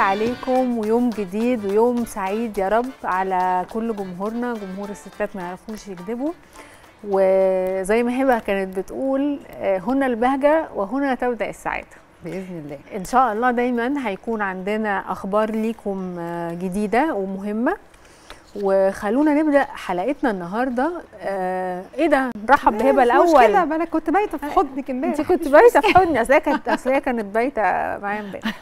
عليكم ويوم جديد ويوم سعيد يا رب على كل جمهورنا جمهور الستات ما يعرفوش يكذبوا وزي ما هبه كانت بتقول آه، هنا البهجه وهنا تبدا السعاده باذن الله ان شاء الله دايما هيكون عندنا اخبار ليكم آه، جديده ومهمه وخلونا نبدا حلقتنا النهارده آه ايه ده نرحب بهبه مش كده الاول ما انا كنت بايته في حضنك امبارح انت كنت بايته في حضني اصل هي كانت اصل هي كانت بايته معايا امبارح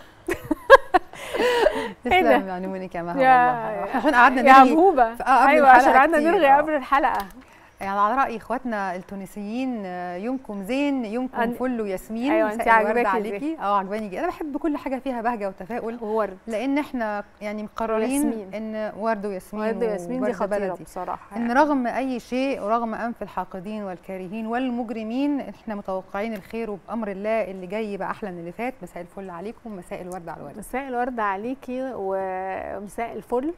إيه ده؟ تسلم يعني منك يا مها يا- والله عشان قعدنا يا نرغي موبه في- آه، قبل ايوه عشان الحلقة قعدنا كتير، نرغي آه. قبل الحلقه يعني على راي اخواتنا التونسيين آه، يومكم زين يومكم أن- فل وياسمين أيوة، أنت مساء الورد عاجباكي دي. عليكي اه عجباني جدا انا بحب كل حاجه فيها بهجه وتفاؤل وورد لان احنا يعني مقررين وياسمين. ان ورد وياسمين ورد وياسمين دي وورد خطيره بلدي. بصراحه ان رغم اي شيء ورغم انف الحاقدين والكارهين والمجرمين احنا متوقعين الخير وبامر الله اللي جاي يبقى احلى من اللي فات مساء الفل عليكم مساء الورد على الورد مساء الورد عليكي ومساء الفل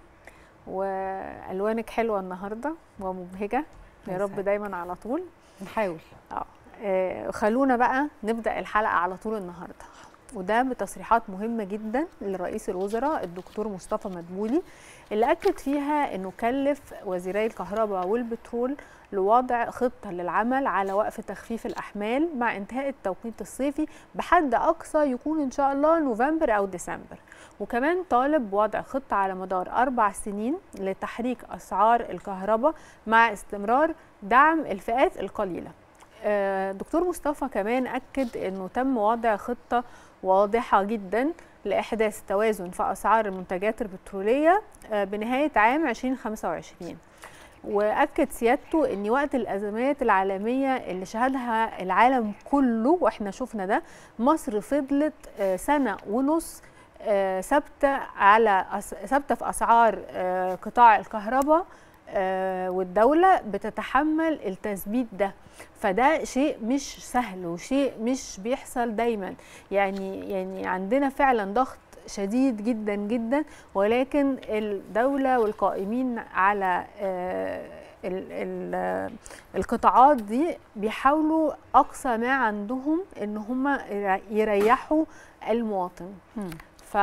والوانك حلوه النهارده ومبهجه يا رب يسعدك. دايما على طول نحاول اه آه، خلونا بقى نبدا الحلقه على طول النهارده وده بتصريحات مهمه جدا لرئيس الوزراء الدكتور مصطفى مدبولي اللي اكد فيها انه كلف وزيري الكهرباء والبترول لوضع خطه للعمل على وقف تخفيف الاحمال مع انتهاء التوقيت الصيفي بحد اقصى يكون ان شاء الله نوفمبر او ديسمبر وكمان طالب بوضع خطه على مدار اربع سنين لتحريك اسعار الكهرباء مع استمرار دعم الفئات القليله آه، دكتور مصطفى كمان أكد أنه تم وضع خطة واضحة جدا لإحداث توازن في أسعار المنتجات البترولية آه، بنهاية عام 2025 وأكد سيادته أن وقت الأزمات العالمية اللي شهدها العالم كله وإحنا شفنا ده مصر فضلت آه، سنة ونص آه، ثابتة على أس- ثابتة في أسعار آه، قطاع الكهرباء آه، والدولة بتتحمل التثبيت ده فده شيء مش سهل وشيء مش بيحصل دايما يعني يعني عندنا فعلا ضغط شديد جدا جدا ولكن الدولة والقائمين على آه، ال- ال- القطاعات دي بيحاولوا أقصى ما عندهم إن هم يريحوا المواطن ف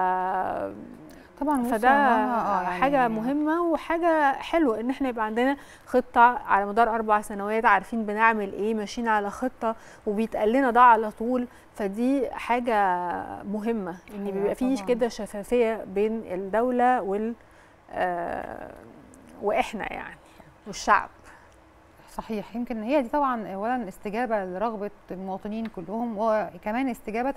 طبعا بصي فده يا ماما، آه، يعني حاجه مهمه وحاجه حلوه ان احنا يبقى عندنا خطه على مدار اربع سنوات عارفين بنعمل ايه ماشيين على خطه وبيتقال لنا ده على طول فدي حاجه مهمه ان حقيقة بيبقى فيه طبعاً. كده شفافيه بين الدوله وال آه واحنا يعني والشعب صحيح يمكن هي دي طبعا اولا استجابه لرغبه المواطنين كلهم وكمان استجابه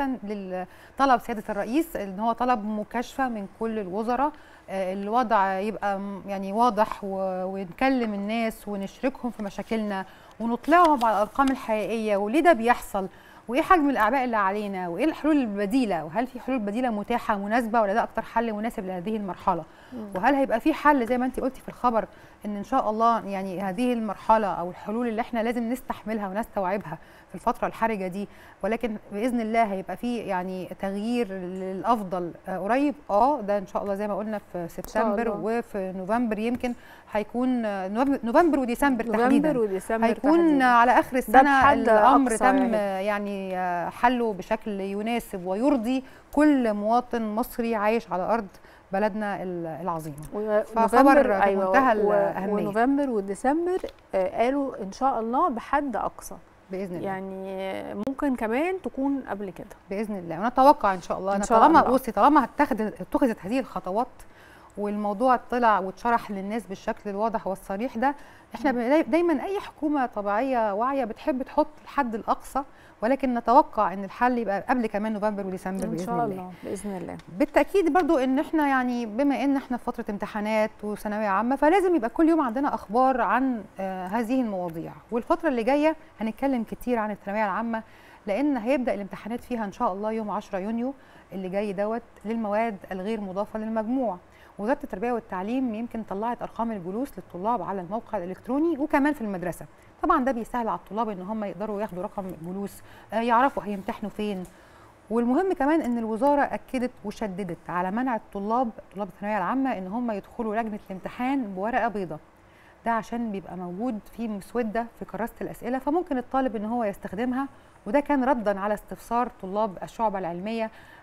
لطلب سياده الرئيس ان هو طلب مكاشفه من كل الوزراء آه، الوضع يبقى م- يعني واضح و- ونكلم الناس ونشركهم في مشاكلنا ونطلعهم على الارقام الحقيقيه وليه ده بيحصل وايه حجم الاعباء اللي علينا وايه الحلول البديله وهل في حلول بديله متاحه مناسبه ولا ده اكتر حل مناسب لهذه المرحله وهل هيبقى في حل زي ما انت قلتي في الخبر ان ان شاء الله يعني هذه المرحله او الحلول اللي احنا لازم نستحملها ونستوعبها في الفتره الحرجه دي ولكن باذن الله هيبقى في يعني تغيير للافضل آه، قريب اه ده ان شاء الله زي ما قلنا في سبتمبر الله. وفي نوفمبر يمكن هيكون آه، نوفمبر- نوفمبر وديسمبر تحديدا نوفمبر وديسمبر هيكون تحديداً. على اخر السنه بحد الامر أقصى تم يعني. آه، يعني آه، حله بشكل يناسب ويرضي كل مواطن مصري عايش على ارض بلدنا ال- العظيمه و- فخبر نوفمبر- في منتهى و- الأهمية. ونوفمبر وديسمبر آه، قالوا ان شاء الله بحد اقصى باذن الله يعني ممكن كمان تكون قبل كده باذن الله ونتوقع ان شاء الله إن أنا شاء طالما الله. بصي طالما اتخذ اتخذت هذه الخطوات والموضوع طلع واتشرح للناس بالشكل الواضح والصريح ده احنا بن- دايما اي حكومه طبيعيه واعيه بتحب تحط الحد الاقصى ولكن نتوقع ان الحل يبقى قبل كمان نوفمبر وديسمبر ان باذن شاء الله الله باذن الله بالتاكيد برضو ان احنا يعني بما ان احنا في فتره امتحانات وثانويه عامه فلازم يبقى كل يوم عندنا اخبار عن آه هذه المواضيع والفتره اللي جايه هنتكلم كتير عن الثانويه العامه لان هيبدا الامتحانات فيها ان شاء الله يوم 10 يونيو اللي جاي دوت للمواد الغير مضافه للمجموع وزاره التربيه والتعليم يمكن طلعت ارقام الجلوس للطلاب على الموقع الالكتروني وكمان في المدرسه طبعا ده بيسهل على الطلاب ان هم يقدروا ياخدوا رقم الجلوس آه يعرفوا هيمتحنوا فين والمهم كمان ان الوزاره اكدت وشددت على منع الطلاب طلاب الثانويه العامه ان هم يدخلوا لجنه الامتحان بورقه بيضاء ده عشان بيبقى موجود في مسوده في كراسه الاسئله فممكن الطالب ان هو يستخدمها وده كان ردا على استفسار طلاب الشعبه العلميه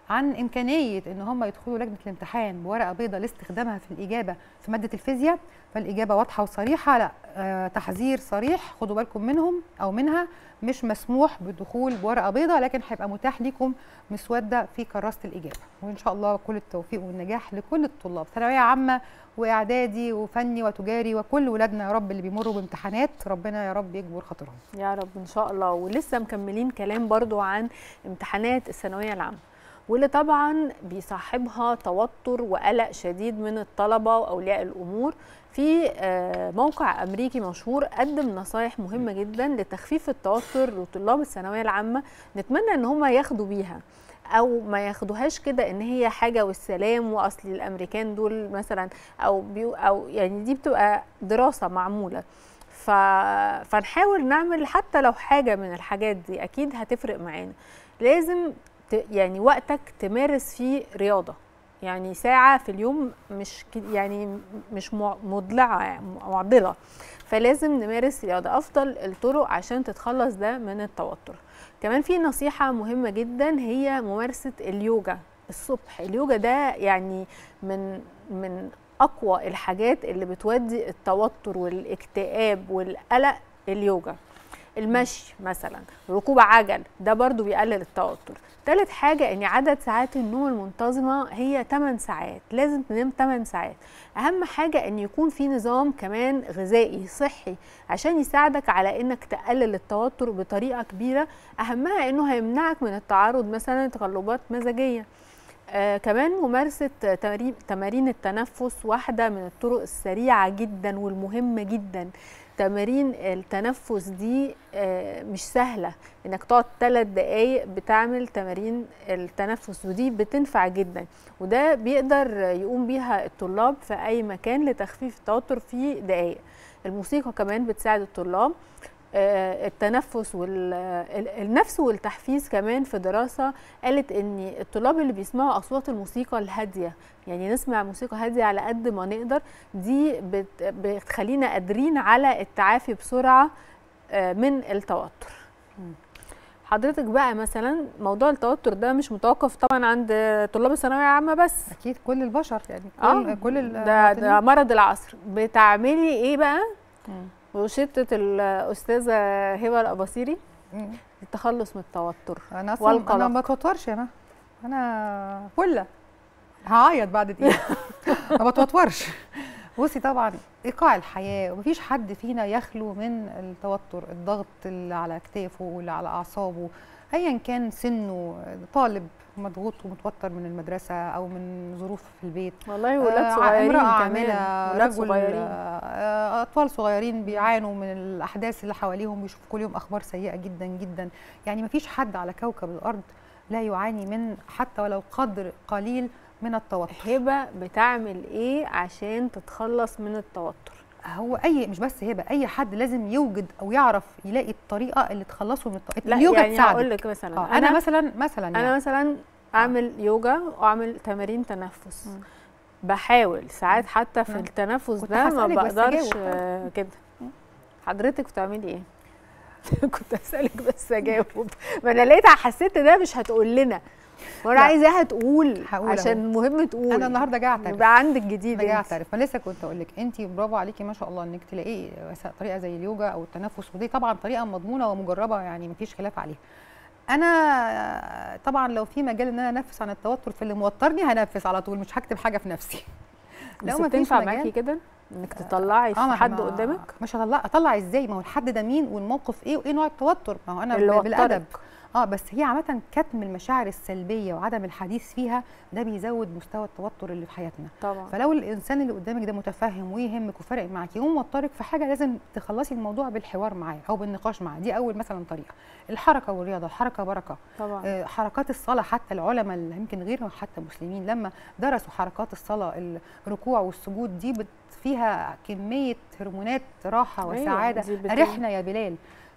عن امكانيه ان هم يدخلوا لجنه الامتحان بورقه بيضاء لاستخدامها في الاجابه في ماده الفيزياء فالاجابه واضحه وصريحه لا آه تحذير صريح خدوا بالكم منهم او منها مش مسموح بالدخول بورقه بيضاء لكن هيبقى متاح ليكم مسوده في كراسه الاجابه وان شاء الله كل التوفيق والنجاح لكل الطلاب ثانويه عامه واعدادي وفني وتجاري وكل ولادنا يا رب اللي بيمروا بامتحانات ربنا يا رب يجبر خاطرهم يا رب ان شاء الله ولسه مكملين كلام برضو عن امتحانات الثانويه العامه واللي طبعا بيصاحبها توتر وقلق شديد من الطلبه واولياء الامور في موقع امريكي مشهور قدم نصايح مهمه جدا لتخفيف التوتر لطلاب الثانويه العامه نتمنى ان هم ياخدوا بيها او ما ياخدوهاش كده ان هي حاجه والسلام واصل الامريكان دول مثلا او بيو او يعني دي بتبقى دراسه معموله ف... فنحاول نعمل حتى لو حاجه من الحاجات دي اكيد هتفرق معانا لازم ت... يعني وقتك تمارس فيه رياضه يعني ساعه في اليوم مش يعني مش مضلعه يعني معضله فلازم نمارس رياضه افضل الطرق عشان تتخلص ده من التوتر كمان في نصيحة مهمة جدا هي ممارسة اليوجا الصبح اليوجا ده يعني من من أقوى الحاجات اللي بتودي التوتر والاكتئاب والقلق اليوجا المشي مثلا ركوب عجل ده برضو بيقلل التوتر تالت حاجة ان عدد ساعات النوم المنتظمة هي 8 ساعات لازم تنام 8 ساعات اهم حاجة ان يكون في نظام كمان غذائي صحي عشان يساعدك على انك تقلل التوتر بطريقة كبيرة اهمها انه هيمنعك من التعرض مثلا لتقلبات مزاجية آه كمان ممارسة تمارين التنفس واحدة من الطرق السريعة جدا والمهمة جدا تمارين التنفس دي مش سهله انك تقعد ثلاث دقايق بتعمل تمارين التنفس ودي بتنفع جدا وده بيقدر يقوم بيها الطلاب في اي مكان لتخفيف التوتر في دقايق الموسيقى كمان بتساعد الطلاب التنفس والنفس والتحفيز كمان في دراسة قالت ان الطلاب اللي بيسمعوا اصوات الموسيقى الهادية يعني نسمع موسيقى هادية على قد ما نقدر دي بتخلينا قادرين على التعافي بسرعة من التوتر حضرتك بقى مثلا موضوع التوتر ده مش متوقف طبعا عند طلاب الثانويه العامه بس اكيد كل البشر يعني كل آه كل ده, ده مرض العصر بتعملي ايه بقى وشدة الأستاذة هبة الأباصيري التخلص من التوتر أنا أصلا أنا ما بتوترش أنا أنا فلة هعيط بعد دقيقة ما بتوترش بصي طبعا ايقاع الحياه ومفيش حد فينا يخلو من التوتر الضغط اللي على اكتافه واللي على اعصابه ايا كان سنه طالب مضغوط ومتوتر من المدرسه او من ظروف في البيت والله ولاد صغيرين امراه كمان عامله رجل صغيرين. اطفال صغيرين بيعانوا من الاحداث اللي حواليهم بيشوفوا كل يوم اخبار سيئه جدا جدا يعني مفيش حد على كوكب الارض لا يعاني من حتى ولو قدر قليل من التوتر هبه بتعمل ايه عشان تتخلص من التوتر هو اي مش بس هبه اي حد لازم يوجد او يعرف يلاقي الطريقه اللي تخلصه من التوتر لا اليوجا يعني تساعدك هقول لك مثلا آه انا مثلا مثلا انا يعني. مثلا اعمل يوجا واعمل تمارين تنفس مم. بحاول ساعات حتى في مم. التنفس كنت ده ما هسألك بس بقدرش أجاوب. آه، كده حضرتك بتعملي ايه كنت اسالك بس اجاوب ما انا لقيتها حسيت ده مش هتقول لنا وانا لا. عايزاها تقول هقول عشان مهم تقول انا النهارده جايه اعترف يبقى عندك جديد انا جايه انت. اعترف فلسه كنت اقول لك انت برافو عليكي ما شاء الله انك تلاقي طريقه زي اليوجا او التنفس ودي طبعا طريقه مضمونه ومجربه يعني مفيش خلاف عليها انا طبعا لو في مجال ان انا انفس عن التوتر في اللي موترني هنفس على طول مش هكتب حاجه في نفسي بس لو مفيش بتنفع مجال- معاكي كده انك تطلعي في ما حد ما- قدامك مش هطلع اطلع ازاي ما هو الحد ده مين والموقف ايه وايه نوع التوتر ما هو انا اللي بال- وترك. بالادب اه بس هي عامه كتم المشاعر السلبيه وعدم الحديث فيها ده بيزود مستوى التوتر اللي في حياتنا طبعا فلو الانسان اللي قدامك ده متفهم ويهمك وفارق معاكي وموترك في حاجه لازم تخلصي الموضوع بالحوار معاه او بالنقاش معاه دي اول مثلا طريقه الحركه والرياضه الحركه بركه طبعا آه، حركات الصلاه حتى العلماء اللي يمكن غيرهم حتى مسلمين لما درسوا حركات الصلاه الركوع والسجود دي بت- فيها كميه هرمونات راحه أيوة، وسعاده دي بت- ارحنا يا بلال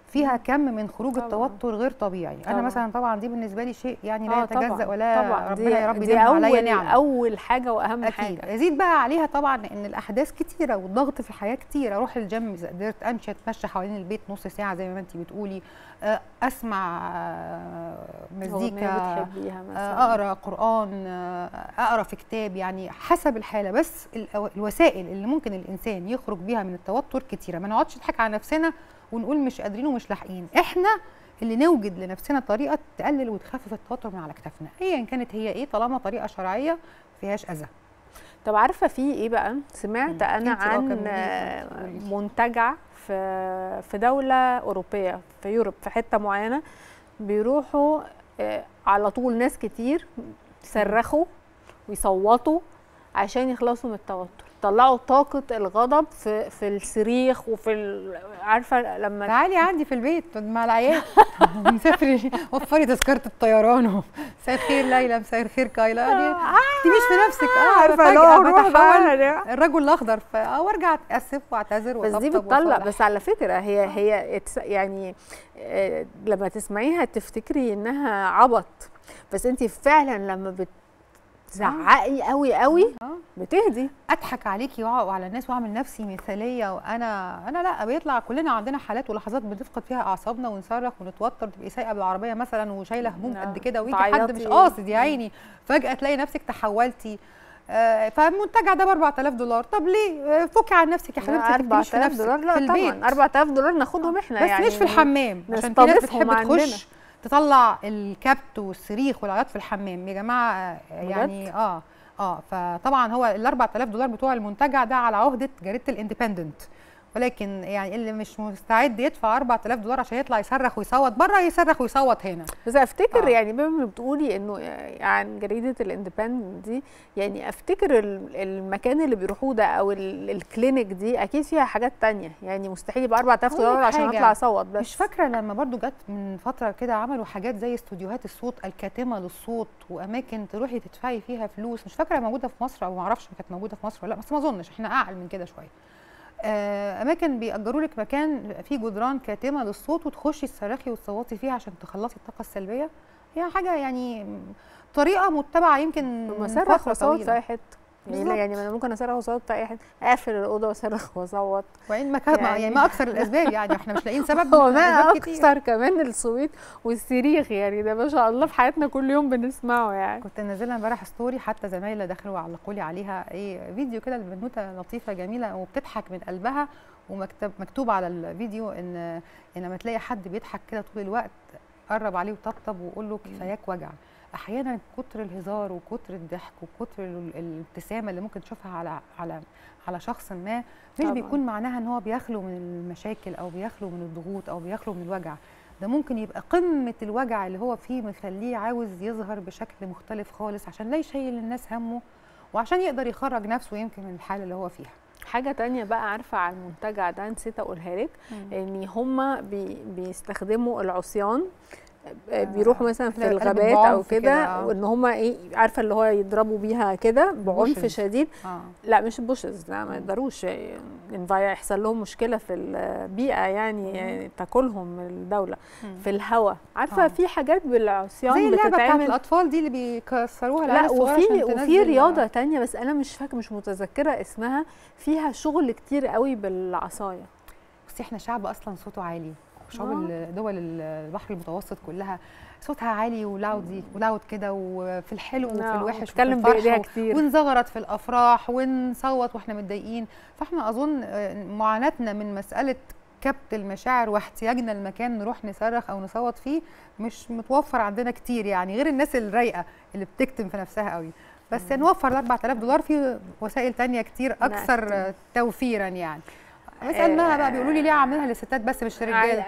فيها كم من خروج طبعاً. التوتر غير طبيعي انا طبعاً. مثلا طبعا دي بالنسبه لي شيء يعني لا آه، طبعاً، يتجزا ولا طبعا ربنا دي, يا رب دي يديمها عليا اول نعمه اول حاجه واهم اكيد حاجه يزيد بقى عليها طبعا ان الاحداث كتيره والضغط في الحياه كتير اروح الجيم اذا قدرت امشي اتمشى حوالين البيت نص ساعه زي ما انت بتقولي آه، اسمع آه، أغنية مزيكا بتحبيها آه، مثلا اقرا قران آه، اقرا في كتاب يعني حسب الحاله بس الأو- الوسائل اللي ممكن الانسان يخرج بيها من التوتر كتيره ما نقعدش نضحك على نفسنا ونقول مش قادرين ومش لاحقين احنا اللي نوجد لنفسنا طريقه تقلل وتخفف التوتر من على كتافنا ايا كانت هي ايه طالما طريقه شرعيه ما فيهاش اذى طب عارفه في ايه بقى سمعت مم. انا انتي اه عن كملي، آه، قولي. منتجع في في دوله اوروبيه في يوروب في حته معينه بيروحوا آه، على طول ناس كتير يصرخوا ويصوتوا عشان يخلصوا من التوتر طلعوا طاقة الغضب في في الصريخ وفي ال- عارفة لما تعالي عندي في البيت مع العيال نسافر وفري تذكره الطيران مساء الخير ليلى مساء الخير كايلا يعني تكتبيش في نفسك اه عارفة فجأة لو نروح بتحول بقى الرجل الاخضر ف- آه، وارجع اتاسف واعتذر بس دي وأطبطب بتطلع وأصالح. بس على فكره هي هي اتس- يعني آه، لما تسمعيها تفتكري انها عبط بس انت فعلا لما بتزعقي قوي قوي آه. بتهدي اضحك عليكي وأع- وعلى الناس واعمل نفسي مثاليه وانا انا لا بيطلع كلنا عندنا حالات ولحظات بنفقد فيها اعصابنا ونصرخ ونتوتر تبقي سايقه بالعربيه مثلا وشايله هموم نعم. قد كده ويجي حد مش تعيطي. قاصد يا عيني فجاه تلاقي نفسك تحولتي آه، فالمنتجع ده ب 4000 دولار طب ليه آه، فكي عن نفسك يا حبيبتي ما تكتميش في 4000 نفسك دولار لا في البيت طبعا 4000 دولار ناخدهم احنا بس يعني مش في الحمام عشان في ناس نستضيفهم بتحب عندنا. تخش تطلع الكبت والصريخ والعياط في الحمام يا جماعه آه، يعني اه اه فطبعا هو ال 4000 دولار بتوع المنتجع ده على عهده جريده الاندبندنت ولكن يعني اللي مش مستعد يدفع 4000 دولار عشان يطلع يصرخ ويصوت بره يصرخ ويصوت هنا بس افتكر آه. يعني بما إنك بتقولي انه عن جريده الاندبندنت دي يعني افتكر ال- المكان اللي بيروحوه ده او ال- الكلينيك دي اكيد فيها حاجات تانية يعني مستحيل يبقى 4000 أقول لك دولار عشان حاجة. اطلع اصوت بس مش فاكره لما برضو جت من فتره كده عملوا حاجات زي استوديوهات الصوت الكاتمه للصوت واماكن تروحي تدفعي فيها فلوس مش فاكره موجوده في مصر او ما اعرفش كانت موجوده في مصر ولا لا بس ما اظنش احنا اعقل من كده شويه آه، اماكن بيأجروا لك مكان فيه جدران كاتمه للصوت وتخشي تصرخي وتصوتي فيها عشان تخلصي الطاقه السلبيه هي حاجه يعني طريقه متبعه يمكن من بصرخ فتره واصوت في طويله اي حته يعني لا بالظبط. يعني ما انا ممكن اصرخ واصوت في اي حته اقفل الاوضه واصرخ واصوت وان ما كان يعني, يعني- ما اكثر الاسباب يعني احنا مش لاقيين سبب هو من ما أسباب كتير. اكثر كمان الصويت والصريخ يعني ده ما شاء الله في حياتنا كل يوم بنسمعه يعني كنت نازله امبارح ستوري حتى زمايلي دخلوا علقوا لي عليها ايه فيديو كده لبنوته لطيفه جميله وبتضحك من قلبها ومكتوب مكتوب على الفيديو ان ان لما تلاقي حد بيضحك كده طول الوقت قرب عليه وطبطب وقول له كفاياك وجع احيانا كتر الهزار وكتر الضحك وكتر ال- الابتسامه اللي ممكن تشوفها على على على شخص ما مش طبعاً. بيكون معناها ان هو بيخلو من المشاكل او بيخلو من الضغوط او بيخلو من الوجع ده ممكن يبقى قمة الوجع اللي هو فيه مخليه عاوز يظهر بشكل مختلف خالص عشان لا يشيل الناس همه وعشان يقدر يخرج نفسه يمكن من الحالة اللي هو فيها حاجة تانية بقى عارفة على المنتجع ده نسيت أقولها لك ان هما بي بيستخدموا العصيان آه، بيروحوا مثلا في قلب الغابات او بعنف كده، كده آه. وان هما ايه عارفه اللي هو يضربوا بيها كده بعنف بوشز. شديد اه لا مش بوشز لا ما يقدروش ينفع يحصل لهم مشكله في البيئه يعني, يعني تاكلهم الدوله مم. في الهواء عارفه آه. في حاجات بالعصيان زي اللعبة بتاعت بتتعمل الأطفال دي اللي بيكسروها لا العيال الصغيرة وفي عشان وفي تنزل- رياضه تانية بس انا مش فاكره مش متذكره اسمها فيها شغل كتير قوي بالعصايه بس احنا شعب أصلا صوته عالي شعوب آه. ال- دول البحر المتوسط كلها صوتها عالي ولاود ولاود كده وفي الحلو وفي نعم، الوحش بتتكلم وفي الفرح بإيديها و- كتير. ونزغرت في الافراح ونصوت واحنا متضايقين فاحنا اظن آه، معاناتنا من مساله كبت المشاعر واحتياجنا لمكان نروح نصرخ او نصوت فيه مش متوفر عندنا كتير يعني غير الناس الرايقه اللي بتكتم في نفسها قوي بس نوفر ال 4000 دولار في وسائل تانية كتير اكثر كتير. آه، توفيرا يعني بسال مها بقى بيقولوا لي ليه عاملينها للستات بس مش للرجاله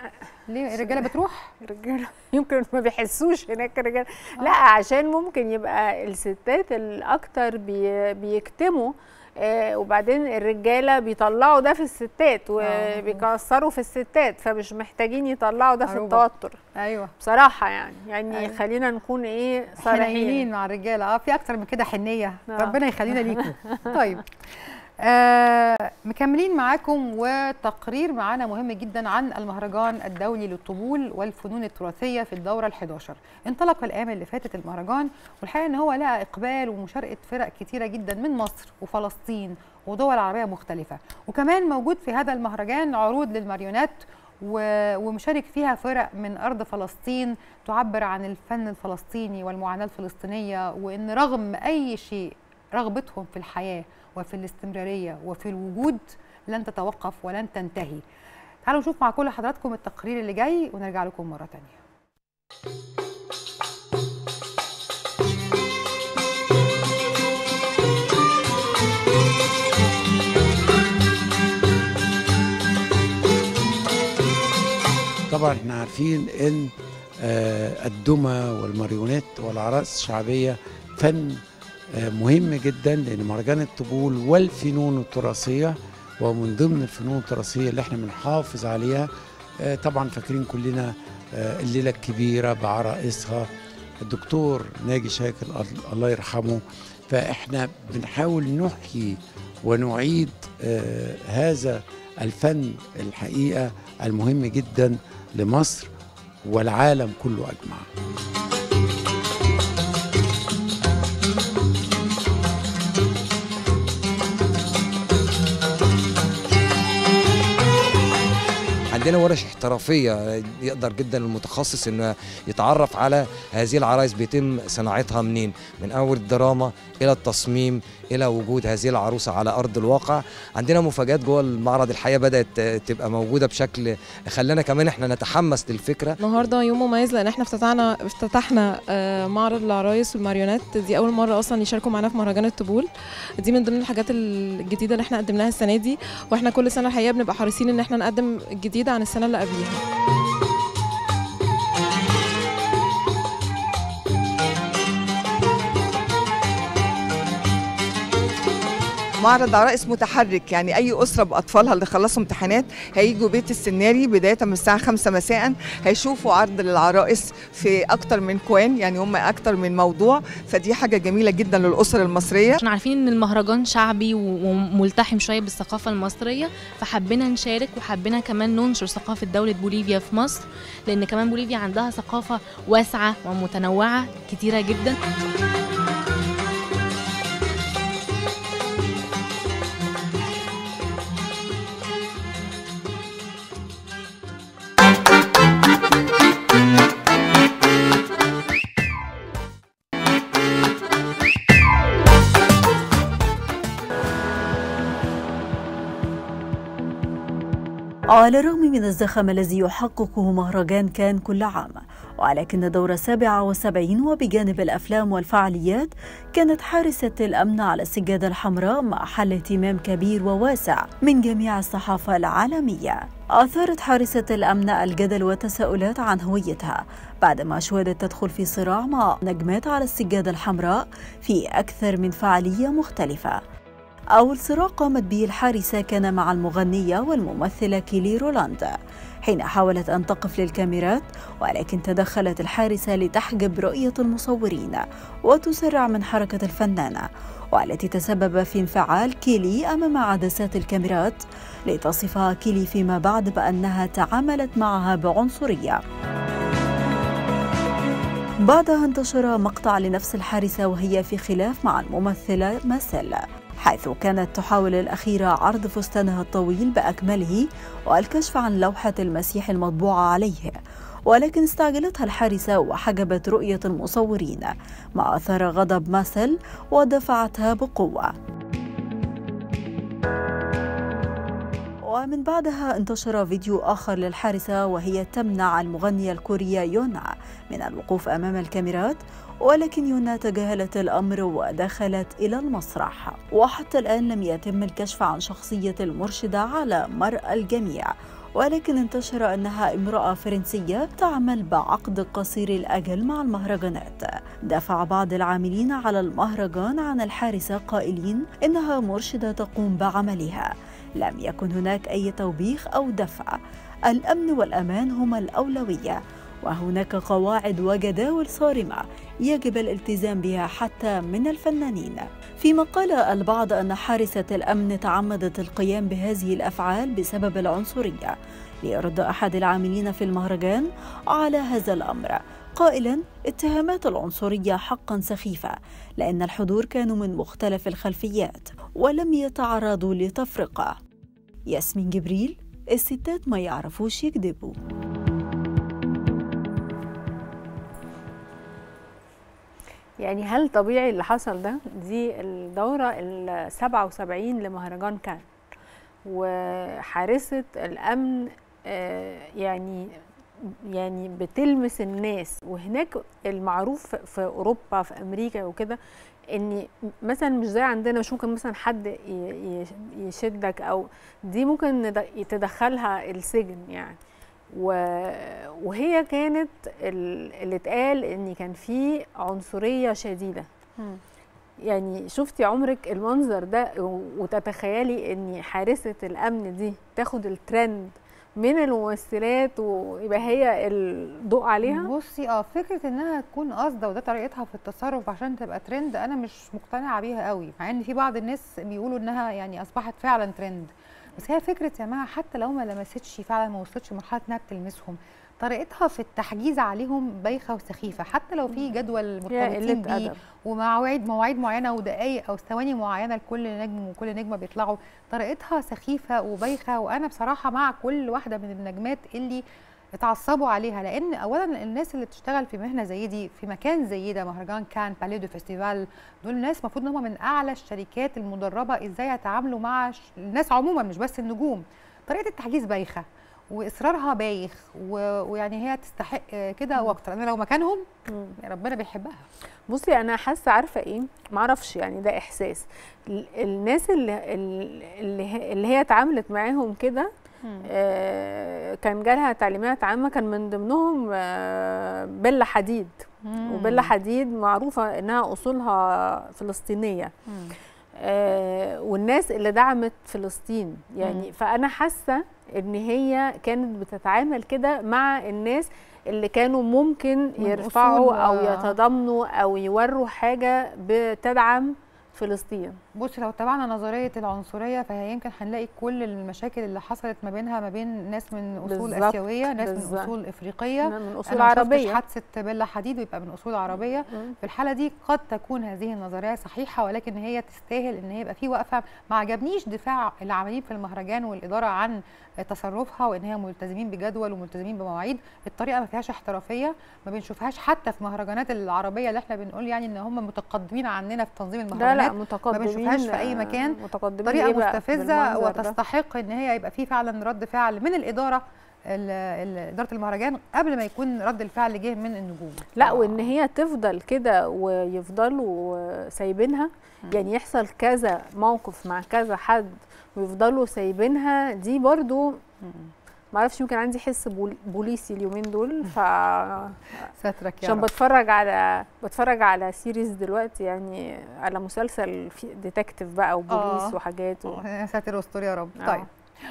ليه الرجاله بتروح الرجاله يمكن ما بيحسوش هناك الرجاله لا عشان ممكن يبقى الستات الاكتر بي بيكتموا آه وبعدين الرجاله بيطلعوا ده في الستات وبيكسروا في الستات فمش محتاجين يطلعوا ده في عروبة. التوتر ايوه بصراحه يعني يعني أيوة. خلينا نكون ايه صريحين حنينين مع الرجاله اه في اكتر من كده حنيه آه. ربنا يخلينا ليكم طيب آه مكملين معاكم وتقرير معانا مهم جدا عن المهرجان الدولي للطبول والفنون التراثيه في الدوره ال11 انطلق الايام اللي فاتت المهرجان والحقيقه ان هو لقى اقبال ومشاركه فرق كتيره جدا من مصر وفلسطين ودول عربيه مختلفه وكمان موجود في هذا المهرجان عروض للماريونات ومشارك فيها فرق من ارض فلسطين تعبر عن الفن الفلسطيني والمعاناه الفلسطينيه وان رغم اي شيء رغبتهم في الحياه وفي الاستمراريه وفي الوجود لن تتوقف ولن تنتهي. تعالوا نشوف مع كل حضراتكم التقرير اللي جاي ونرجع لكم مره ثانيه. طبعا احنا عارفين ان الدمى والماريونات والعراس الشعبيه فن مهم جدا لان مهرجان الطبول والفنون التراثيه ومن ضمن الفنون التراثيه اللي احنا بنحافظ عليها طبعا فاكرين كلنا الليله الكبيره بعرائسها الدكتور ناجي شاكر الله يرحمه فاحنا بنحاول نحيي ونعيد هذا الفن الحقيقه المهم جدا لمصر والعالم كله اجمع. عندنا ورش احترافيه يقدر جدا المتخصص انه يتعرف على هذه العرايس بيتم صناعتها منين من اول الدراما الى التصميم الى وجود هذه العروسه على ارض الواقع عندنا مفاجات جوه المعرض الحقيقه بدات تبقى موجوده بشكل خلانا كمان احنا نتحمس للفكره النهارده يوم مميز لان احنا افتتحنا افتتحنا معرض العرايس والماريونات دي اول مره اصلا يشاركوا معانا في مهرجان الطبول دي من ضمن الحاجات الجديده اللي احنا قدمناها السنه دي واحنا كل سنه الحقيقه بنبقى حريصين ان احنا نقدم الجديد عن السنه اللي قبليها معرض عرائس متحرك يعني اي اسره باطفالها اللي خلصوا امتحانات هيجوا بيت السناري بدايه من الساعه 5 مساء هيشوفوا عرض للعرائس في اكتر من كوان يعني هم اكتر من موضوع فدي حاجه جميله جدا للاسر المصريه احنا عارفين ان المهرجان شعبي وملتحم شويه بالثقافه المصريه فحبينا نشارك وحبينا كمان ننشر ثقافه دوله بوليفيا في مصر لان كمان بوليفيا عندها ثقافه واسعه ومتنوعه كتيره جدا على الرغم من الزخم الذي يحققه مهرجان كان كل عام ولكن الدورة السابعة والسبعين وبجانب الأفلام والفعاليات كانت حارسة الأمن على السجادة الحمراء محل اهتمام كبير وواسع من جميع الصحافة العالمية أثارت حارسة الأمن الجدل والتساؤلات عن هويتها بعدما شهدت تدخل في صراع مع نجمات على السجادة الحمراء في أكثر من فعالية مختلفة أول صراع قامت به الحارسة كان مع المغنية والممثلة كيلي رولاند حين حاولت أن تقف للكاميرات ولكن تدخلت الحارسة لتحجب رؤية المصورين وتسرع من حركة الفنانة والتي تسبب في انفعال كيلي أمام عدسات الكاميرات لتصفها كيلي فيما بعد بأنها تعاملت معها بعنصرية بعدها انتشر مقطع لنفس الحارسة وهي في خلاف مع الممثلة ماسيل حيث كانت تحاول الأخيرة عرض فستانها الطويل بأكمله والكشف عن لوحة المسيح المطبوعة عليه ولكن استعجلتها الحارسة وحجبت رؤية المصورين ما أثار غضب ماسل ودفعتها بقوة ومن بعدها انتشر فيديو آخر للحارسة وهي تمنع المغنية الكورية يونا من الوقوف أمام الكاميرات ولكن يونا تجاهلت الأمر ودخلت إلى المسرح وحتى الآن لم يتم الكشف عن شخصية المرشدة على مرأى الجميع ولكن انتشر أنها امرأة فرنسية تعمل بعقد قصير الأجل مع المهرجانات دافع بعض العاملين على المهرجان عن الحارسة قائلين إنها مرشدة تقوم بعملها لم يكن هناك أي توبيخ أو دفع الأمن والأمان هما الأولوية وهناك قواعد وجداول صارمة يجب الالتزام بها حتى من الفنانين فيما قال البعض أن حارسة الأمن تعمدت القيام بهذه الأفعال بسبب العنصرية ليرد أحد العاملين في المهرجان على هذا الأمر قائلا اتهامات العنصرية حقا سخيفة لأن الحضور كانوا من مختلف الخلفيات ولم يتعرضوا لتفرقة ياسمين جبريل الستات ما يعرفوش يكذبوا يعني هل طبيعي اللي حصل ده دي الدورة ال 77 لمهرجان كان وحارسة الأمن آه، يعني يعني بتلمس الناس وهناك المعروف في أوروبا في أمريكا وكده ان مثلا مش زي عندنا مش ممكن مثلا حد ي- ي- يشدك او دي ممكن ند- تدخلها السجن يعني و- وهي كانت ال- اللي اتقال ان كان في عنصريه شديده يعني شفتي عمرك المنظر ده و- وتتخيلي ان حارسه الامن دي تاخد الترند من الممثلات ويبقى هي الضوء عليها بصي اه فكره انها تكون قاصده وده طريقتها في التصرف عشان تبقى ترند انا مش مقتنعه بيها قوي مع ان في بعض الناس بيقولوا انها يعني اصبحت فعلا ترند بس هي فكره يا جماعه حتى لو ما لمستش فعلا ما وصلتش لمرحله انها بتلمسهم طريقتها في التحجيز عليهم بايخه وسخيفه حتى لو في جدول يا مرتبطين قله بيه ادب ومواعيد مواعيد معينه ودقائق او ثواني معينه لكل نجم وكل نجمه بيطلعوا طريقتها سخيفه وبايخه وانا بصراحه مع كل واحده من النجمات اللي اتعصبوا عليها لان اولا الناس اللي بتشتغل في مهنه زي دي في مكان زي ده مهرجان كان باليه دو فيستيفال دول ناس المفروض ان هم من اعلى الشركات المدربه ازاي يتعاملوا مع ش- الناس عموما مش بس النجوم طريقه التحجيز بايخه واصرارها بايخ و... ويعني هي تستحق كده واكتر انا لو مكانهم مم. ربنا بيحبها بصي انا حاسه عارفه ايه معرفش يعني ده احساس ال- الناس اللي اللي هي- اللي هي اتعاملت معاهم كده آه، كان جالها تعليمات عامه كان من ضمنهم آه، بيلا حديد وبيلا حديد معروفه انها اصولها فلسطينيه آه، والناس اللي دعمت فلسطين يعني مم. فانا حاسه ان هي كانت بتتعامل كده مع الناس اللي كانوا ممكن من يرفعوا أصول او و- يتضامنوا او يوروا حاجه بتدعم فلسطين بصي لو تابعنا نظريه العنصريه فهي يمكن هنلاقي كل المشاكل اللي حصلت ما بينها ما بين ناس من اصول بالظبط، اسيويه ناس من بالظبط. اصول افريقيه من اصول أنا ما شفتش عربيه حادثه بيلا حديد ويبقى من اصول عربيه مم. في الحاله دي قد تكون هذه النظريه صحيحه ولكن هي تستاهل ان هي يبقى في وقفه ما عجبنيش دفاع العاملين في المهرجان والاداره عن تصرفها وان هي ملتزمين بجدول وملتزمين بمواعيد الطريقه ما فيهاش احترافيه ما بنشوفهاش حتى في مهرجانات العربيه اللي احنا بنقول يعني ان هم متقدمين عننا في تنظيم لا المهرجانات لا متقدمين بنشوفهاش في أي مكان. متقدمين طريقه إيه بقى مستفزه بالمنظر ده؟ وتستحق ان هي يبقى في فعلا رد فعل من الاداره ال- ال- اداره المهرجان قبل ما يكون رد الفعل جه من النجوم لا ف- وان هي تفضل كده ويفضلوا سايبينها يعني يحصل كذا موقف مع كذا حد ويفضلوا سايبينها دي برضو معرفش يمكن عندي حس بول- بوليسي اليومين دول ف سترك يا عشان رب بتفرج على بتفرج على سيريز دلوقتي يعني على مسلسل في ديتكتيف بقى وبوليس آه. وحاجات و... يا ساتر واستر يا رب آه. طيب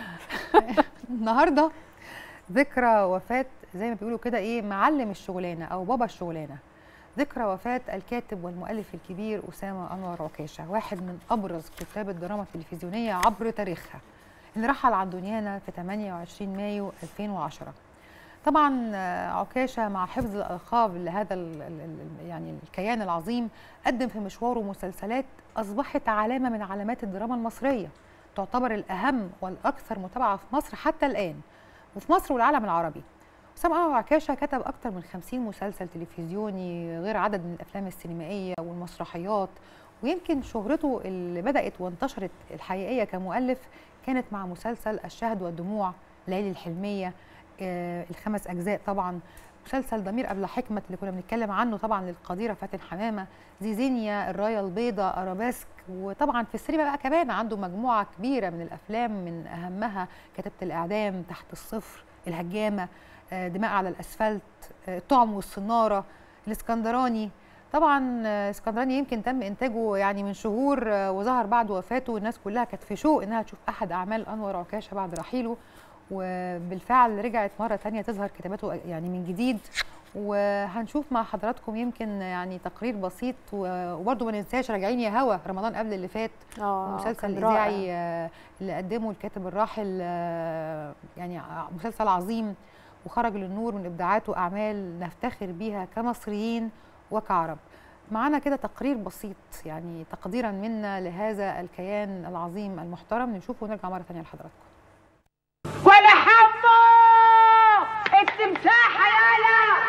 النهارده ذكرى وفاه زي ما بيقولوا كده ايه معلم الشغلانه او بابا الشغلانه ذكرى وفاه الكاتب والمؤلف الكبير اسامه انور عكاشه واحد من ابرز كتاب الدراما التلفزيونيه عبر تاريخها اللي رحل عن دنيانا في 28 مايو 2010 طبعا آه، عكاشه مع حفظ الالقاب لهذا ال ال ال يعني الكيان العظيم قدم في مشواره مسلسلات اصبحت علامه من علامات الدراما المصريه تعتبر الاهم والاكثر متابعه في مصر حتى الان وفي مصر والعالم العربي أسامة أنور عكاشة كتب أكثر من 50 مسلسل تلفزيوني غير عدد من الأفلام السينمائية والمسرحيات ويمكن شهرته اللي بدأت وانتشرت الحقيقية كمؤلف كانت مع مسلسل الشهد والدموع ليالي الحلمية آه الخمس أجزاء طبعا مسلسل ضمير قبل حكمة اللي كنا بنتكلم عنه طبعا للقديرة فاتن حمامة زيزينيا الراية البيضاء أرابيسك وطبعا في السينما بقى كمان عنده مجموعة كبيرة من الأفلام من أهمها كتابة الإعدام تحت الصفر الهجامة آه، دماء على الأسفلت آه، الطعم والصنارة الإسكندراني طبعا آه، اسكندراني يمكن تم إنتاجه يعني من شهور آه، وظهر بعد وفاته والناس كلها كانت في شوق إنها تشوف أحد أعمال أنور عكاشة بعد رحيله وبالفعل رجعت مره تانية تظهر كتاباته يعني من جديد وهنشوف مع حضراتكم يمكن يعني تقرير بسيط و- وبرضه ما ننساش راجعين يا هوا رمضان قبل اللي فات اه المسلسل كان الاذاعي رائع. آه، اللي قدمه الكاتب الراحل آه، يعني ع- مسلسل عظيم وخرج للنور من ابداعاته اعمال نفتخر بيها كمصريين وكعرب معانا كده تقرير بسيط يعني تقديرا منا لهذا الكيان العظيم المحترم نشوفه ونرجع مره ثانيه لحضراتكم ولا حمو التمساح يالا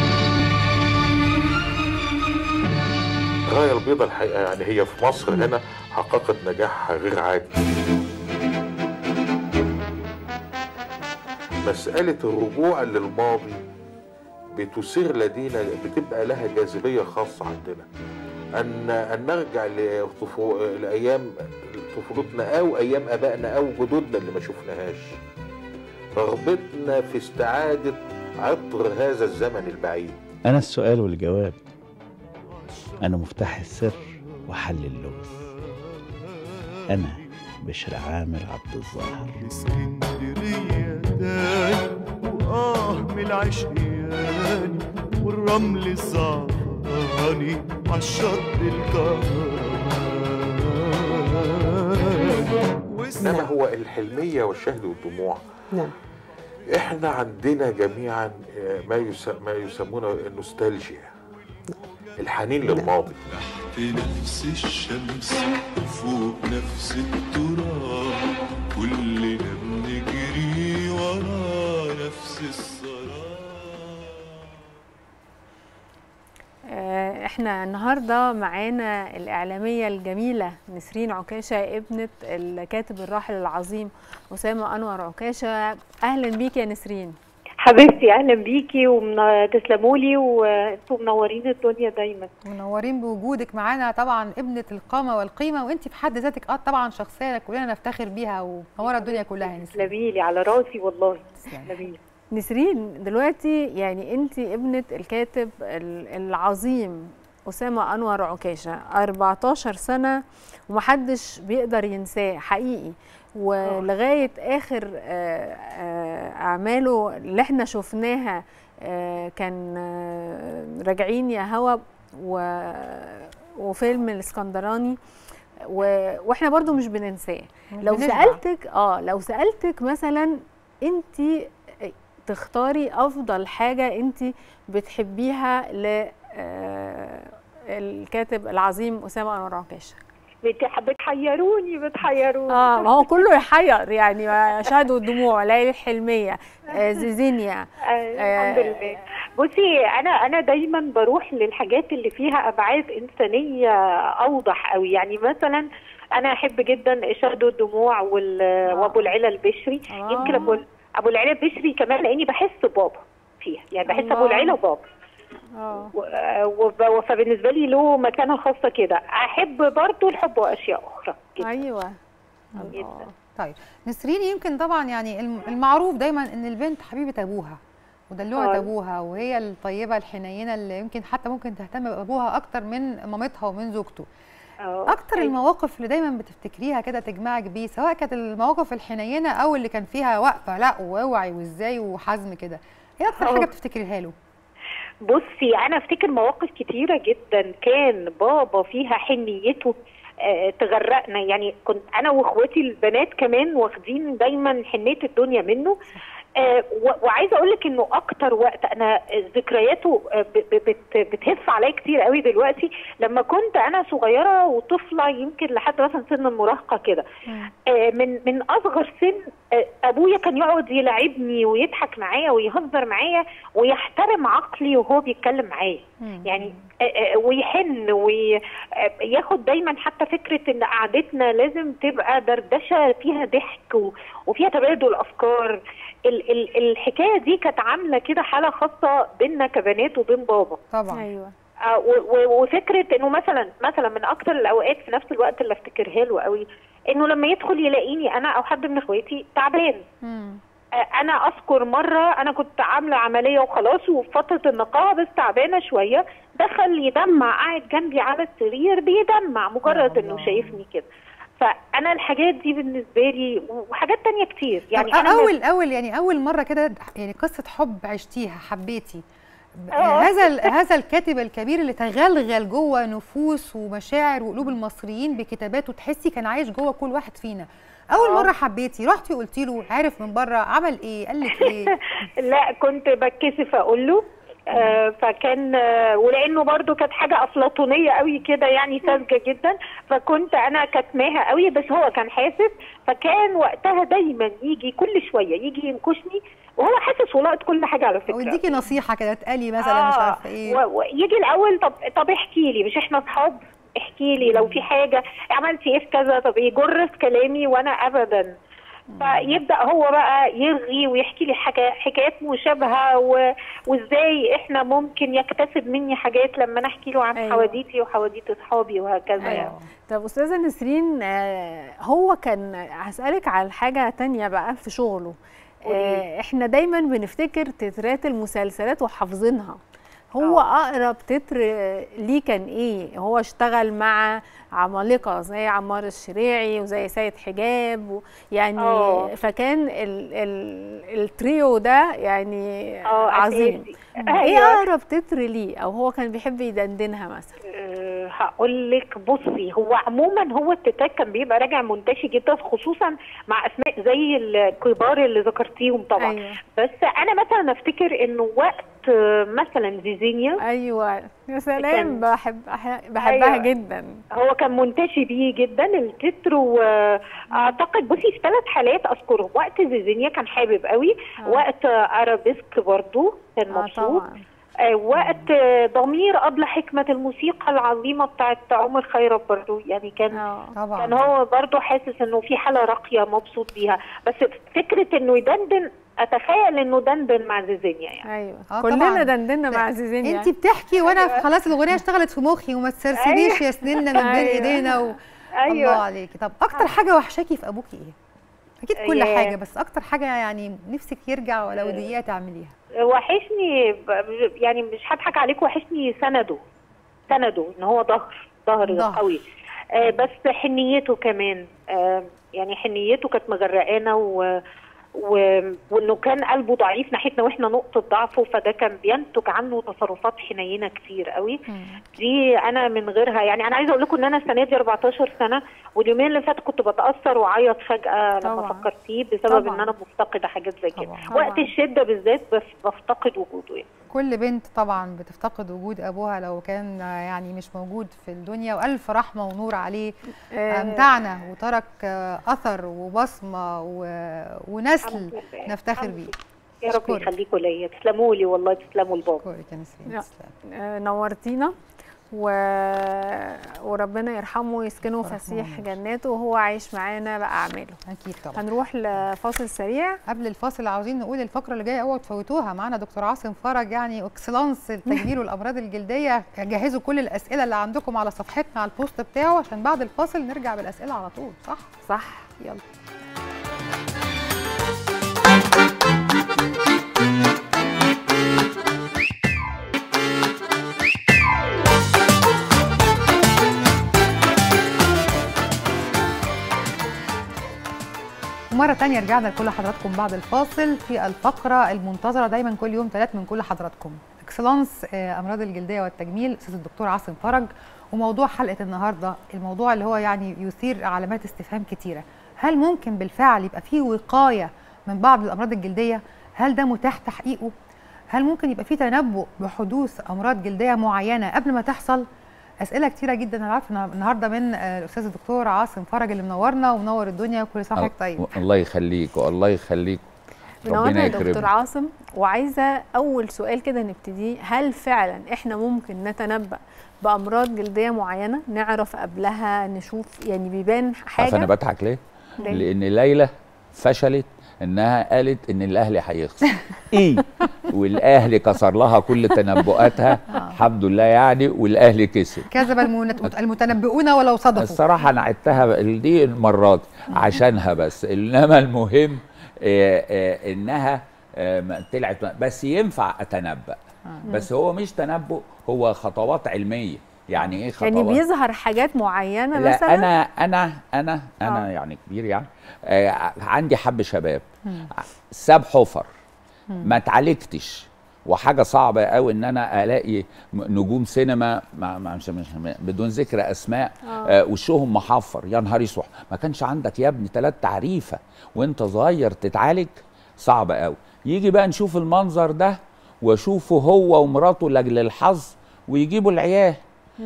الراية البيضاء الحقيقة يعني هي في مصر هنا حققت نجاح غير عادي مسألة الرجوع للماضي بتثير لدينا بتبقى لها جاذبية خاصة عندنا أن أن نرجع لطفو... لأيام طفولتنا أو أيام آبائنا أو جدودنا اللي ما شفناهاش رغبتنا في استعادة عطر هذا الزمن البعيد أنا السؤال والجواب أنا مفتاح السر وحل اللغز أنا بشر عامر عبد الظاهر اسكندرية تاني وآه من العشق ياني والرمل الزعفراني عالشط الكهرباني إنما هو الحلمية والشهد والدموع نعم احنا عندنا جميعا آه، ما يس- ما يسمونه النوستالجيا الحنين للماضي في نفس الشمس وفوق نفس التراب كلنا بنجري ورا نفس السراب آه، احنا النهارده معانا الاعلاميه الجميله نسرين عكاشه ابنه الكاتب الراحل العظيم اسامه انور عكاشه اهلا بيك يا نسرين حبيبتي اهلا بيكي وتسلموا لي وانتم منورين الدنيا دايما منورين بوجودك معانا طبعا ابنه القامه والقيمه وانت في حد ذاتك اه طبعا شخصيه كلنا نفتخر بيها ومنوره الدنيا كلها يا نسرين تسلمي لي على راسي والله تسلمي لي نسرين دلوقتي يعني انت ابنه الكاتب ال- العظيم اسامه انور عكاشه 14 سنه ومحدش بيقدر ينساه حقيقي ولغايه اخر آه، آه، اعماله اللي احنا شفناها آه، كان آه، راجعين يا هوا و- وفيلم الاسكندراني و- واحنا برضو مش بننساه مش لو بنشبع. سالتك اه لو سالتك مثلا انت تختاري افضل حاجه انت بتحبيها ل آه، الكاتب العظيم اسامه انور عكاشه بت- بتحيروني بتحيروني اه ما هو كله يحير يعني ما شهد والدموع ليالي الحلميه آه، زيزينيا آه، الحمد لله بصي انا انا دايما بروح للحاجات اللي فيها ابعاد انسانيه اوضح قوي يعني مثلا انا احب جدا شهد الدموع وال- وابو العلا البشري آه. يمكن ابو ابو العلا البشري كمان لاني بحس بابا فيها يعني بحس الله. ابو العلا بابا اه و- و- فبالنسبه لي له مكانه خاصه كده احب برضو الحب واشياء اخرى جدا ايوه جدا طيب نسرين يمكن طبعا يعني الم- المعروف دايما ان البنت حبيبه ابوها ودلوعه آه. ابوها وهي الطيبه الحنينه اللي يمكن حتى ممكن تهتم بابوها اكتر من مامتها ومن زوجته آه. اكتر المواقف اللي دايما بتفتكريها كده تجمعك بيه سواء كانت المواقف الحنينه او اللي كان فيها وقفه لا واوعي وازاي وحزم كده ايه اكتر حاجه آه. بتفتكريها له بصي انا افتكر مواقف كتيره جدا كان بابا فيها حنيته آه، تغرقنا يعني كنت انا واخواتي البنات كمان واخدين دايما حنيه الدنيا منه آه، و- وعايزه اقول لك انه اكتر وقت انا ذكرياته آه، ب- ب- بت- بتهف عليا كتير قوي دلوقتي لما كنت انا صغيره وطفله يمكن لحد مثلا سن المراهقه كده آه، من من اصغر سن آه، ابويا كان يقعد يلاعبني ويضحك معايا ويهزر معايا ويحترم عقلي وهو بيتكلم معايا يعني آه، آه، ويحن وياخد دايما حتى فكره ان قعدتنا لازم تبقى دردشه فيها ضحك و- وفيها تبادل افكار ال- ال- الحكايه دي كانت عامله كده حاله خاصه بيننا كبنات وبين بابا طبعا ايوه آه، و- و- وفكره انه مثلا مثلا من اكتر الاوقات في نفس الوقت اللي افتكرها له قوي انه لما يدخل يلاقيني انا او حد من اخواتي تعبان مم. آه، انا اذكر مره انا كنت عامله عمليه وخلاص وفي فتره النقاهه بس تعبانه شويه دخل يدمع قاعد جنبي على السرير بيدمع مجرد انه شايفني كده فانا الحاجات دي بالنسبه لي وحاجات تانية كتير يعني يعني انا اول اول يعني اول مره كده يعني قصه حب عشتيها حبيتي آه. هذا ال- هذا الكاتب الكبير اللي تغلغل جوه نفوس ومشاعر وقلوب المصريين بكتاباته تحسي كان عايش جوه كل واحد فينا اول آه. مره حبيتي رحتي قلتي له عارف من بره عمل ايه قال لك ايه لا كنت بتكسف اقول له آه فكان آه ولانه برضو كانت حاجه افلاطونيه قوي كده يعني ساذجه جدا فكنت انا كاتماها قوي بس هو كان حاسس فكان وقتها دايما يجي كل شويه يجي ينكشني وهو حاسس ولاقط كل حاجه على فكره ويديكي نصيحه كده تقالي مثلا مش عارفه ايه و- ويجي الاول طب طب احكي لي مش احنا اصحاب احكي لي لو في حاجه عملتي ايه في كذا طب يجر في كلامي وانا ابدا فيبدا هو بقى يرغي ويحكي لي حاجة حكايات مشابهه و... وازاي احنا ممكن يكتسب مني حاجات لما انا احكي له عن أيوة. أيوة. حواديتي وحواديت اصحابي وهكذا يعني طب استاذه نسرين آه، هو كان هسالك على حاجه تانية بقى في شغله آه، احنا دايما بنفتكر تترات المسلسلات وحافظينها هو اقرب تتر ليه كان ايه هو اشتغل مع عمالقه زي عمار الشريعي وزي سيد حجاب و- يعني آه. فكان ال ال التريو ده يعني آه، عظيم أساسي. ايه أيوة. اقرب تتر ليه او هو كان بيحب يدندنها مثلا أه هقول لك بصي هو عموما هو التتاك كان بيبقى راجع منتشي جدا خصوصا مع اسماء زي الكبار اللي ذكرتيهم طبعا أيوة. بس انا مثلا افتكر انه وقت آه، مثلا زيزينيا ايوه يا سلام كان- بحب أح- بحبها أيوة. جدا هو كان منتشي بيه جدا التتر واعتقد بصي في ثلاث حالات اذكرهم وقت زيزينيا كان حابب قوي آه. وقت ارابيسك برضو كان آه، مبسوط طبعا آه، وقت آه، ضمير أبلة حكمة الموسيقى العظيمة بتاعت عمر خيرت برضو يعني كان اه طبعا كان هو برضو حاسس انه في حالة راقية مبسوط بيها بس فكرة انه يدندن اتخيل انه دندن مع زيزينيا يعني ايوه آه، كلنا طبعاً. دندنا مع عزيزين انت بتحكي وانا خلاص الاغنيه اشتغلت في مخي وما تسرسبيش يا سنيننا من بين أيوة. ايدينا و... الله ايوه عليكي طب اكتر حاجه وحشاكي في ابوكي ايه اكيد كل ياه. حاجه بس اكتر حاجه يعني نفسك يرجع ولو دقيقه تعمليها وحشني ب- يعني مش هضحك عليك وحشني سنده سنده ان هو ظهر ظهر ظهر. قوي آه بس حنيته كمان آه يعني حنيته كانت مغرقانا و و... وانه كان قلبه ضعيف ناحيتنا واحنا نقطه ضعفه فده كان بينتج عنه تصرفات حنينه كتير قوي دي انا من غيرها يعني انا عايزه اقول لكم ان انا السنه دي 14 سنه واليومين اللي فاتوا كنت بتاثر واعيط فجاه لما طبعاً. فكرتيه بسبب طبعاً. ان انا مفتقده حاجات زي كده طبعاً. وقت الشده بالذات بف- بفتقد وجوده يعني كل بنت طبعا بتفتقد وجود ابوها لو كان يعني مش موجود في الدنيا والف رحمه ونور عليه آه، امتعنا وترك آه، اثر وبصمه و- ونسل الحمد لله. نفتخر الحمد بيه لله. يا رب أشكرك. يخليكوا ليا تسلموا لي والله تسلموا لبابا اشكرك يا نسرين لا. تسلم. آه، نورتينا و... وربنا يرحمه ويسكنه يرحمه فسيح ويرحمه. جناته وهو عايش معانا بأعماله اكيد طبعا هنروح لفاصل سريع قبل الفاصل عاوزين نقول الفقره اللي جايه اوعوا تفوتوها معانا دكتور عاصم فرج يعني اكسلانس التجميل والامراض الجلديه جهزوا كل الاسئله اللي عندكم على صفحتنا على البوست بتاعه عشان بعد الفاصل نرجع بالاسئله على طول صح صح يلا ومرة تانية رجعنا لكل حضراتكم بعد الفاصل في الفقرة المنتظرة دايما كل يوم ثلاث من كل حضراتكم اكسلانس آه، أمراض الجلدية والتجميل أستاذ الدكتور عاصم فرج وموضوع حلقة النهاردة الموضوع اللي هو يعني يثير علامات استفهام كتيرة هل ممكن بالفعل يبقى فيه وقاية من بعض الأمراض الجلدية هل ده متاح تحقيقه هل ممكن يبقى فيه تنبؤ بحدوث أمراض جلدية معينة قبل ما تحصل اسئله كتيره جدا انا عارفه النهارده من آه، الاستاذ الدكتور عاصم فرج اللي منورنا ومنور الدنيا كل سنه وحضرتك طيب الله يخليك والله يخليك منورنا يا دكتور يكرمك. عاصم وعايزه اول سؤال كده نبتديه هل فعلا احنا ممكن نتنبأ بامراض جلديه معينه نعرف قبلها نشوف يعني بيبان عارف انا حاجه بضحك ليه؟ ليه؟ لان ليلى فشلت انها قالت ان الاهلي هيخسر ايه والاهلي كسر لها كل تنبؤاتها الحمد لله يعني والاهلي كسب كذب المنت- المتنبئون ولو صدقوا الصراحه انا عدتها دي المرات عشانها بس انما المهم آه، آه، انها آه، ما طلعت بس ينفع اتنبأ بس هو مش تنبؤ هو خطوات علميه يعني ايه خطوات يعني بيظهر حاجات معينه لا مثلا انا انا انا انا آه. يعني كبير يعني آه عندي حب شباب ساب حفر ما اتعالجتش وحاجه صعبه قوي ان انا الاقي م- نجوم سينما ما ما مش مش بدون ذكر اسماء آه. آه وشهم محفر يا نهار اسود ما كانش عندك يا ابني ثلاث تعريفه وانت صغير تتعالج صعب قوي يجي بقى نشوف المنظر ده واشوفه هو ومراته لاجل الحظ ويجيبوا العيال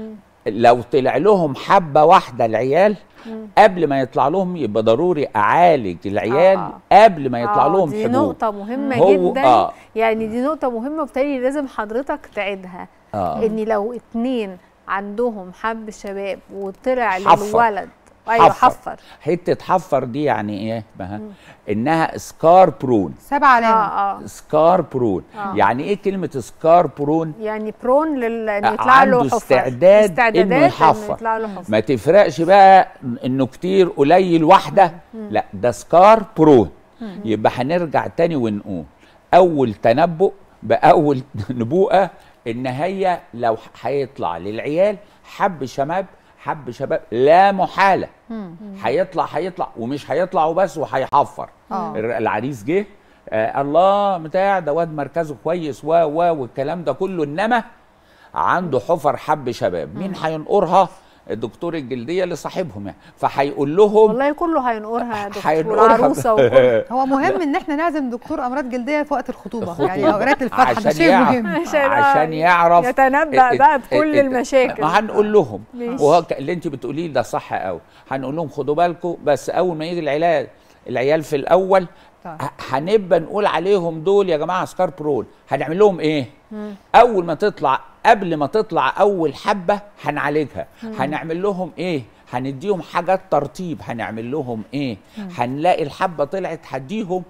لو طلع لهم حبه واحده العيال قبل ما يطلع لهم يبقى ضروري اعالج العيال آه. قبل ما يطلع آه، لهم دي حبوب نقطة مهمة هو- جدا آه. يعني دي نقطة مهمة وبالتالي لازم حضرتك تعيدها آه. ان لو اتنين عندهم حب شباب وطلع حفر. للولد ايوه حفر حته حفر دي يعني ايه بها انها سكار برون سبع علامات اه اه سكار برون آه. يعني ايه كلمه سكار برون يعني برون لل ان يطلع له عنده حفر استعداد استعدادات انه يحفر يطلع له حفر ما تفرقش بقى انه كتير قليل واحده لا ده سكار برون مم. يبقى هنرجع تاني ونقول اول تنبؤ باول نبوءه ان هي لو هيطلع للعيال حب شباب حب شباب لا محاله هيطلع هيطلع ومش هيطلع وبس وهيحفر آه. العريس جه آه الله بتاع ده واد مركزه كويس و و والكلام ده كله انما عنده حفر حب شباب مين هينقرها الدكتور الجلديه اللي صاحبهم يعني فهيقول لهم والله كله هينقرها يا دكتور هينقرها والعروسة وكله هو مهم ان احنا نعزم دكتور امراض جلديه في وقت الخطوبه يعني اوقات الفتحه ده عشان شيء يعرف- مهم عشان يعرف يتنبأ ال- بقى ال- بكل ال- المشاكل. ما هنقول لهم ماشي. وهو ك- اللي انت بتقوليه ده صح قوي هنقول لهم خدوا بالكم بس اول ما يجي العلاج العيال في الاول ه- هنبقى نقول عليهم دول يا جماعه سكار برول هنعمل لهم ايه اول ما تطلع قبل ما تطلع اول حبه هنعالجها مم. هنعمل لهم ايه هنديهم حاجات ترطيب هنعمل لهم ايه مم. هنلاقي الحبه طلعت هديهم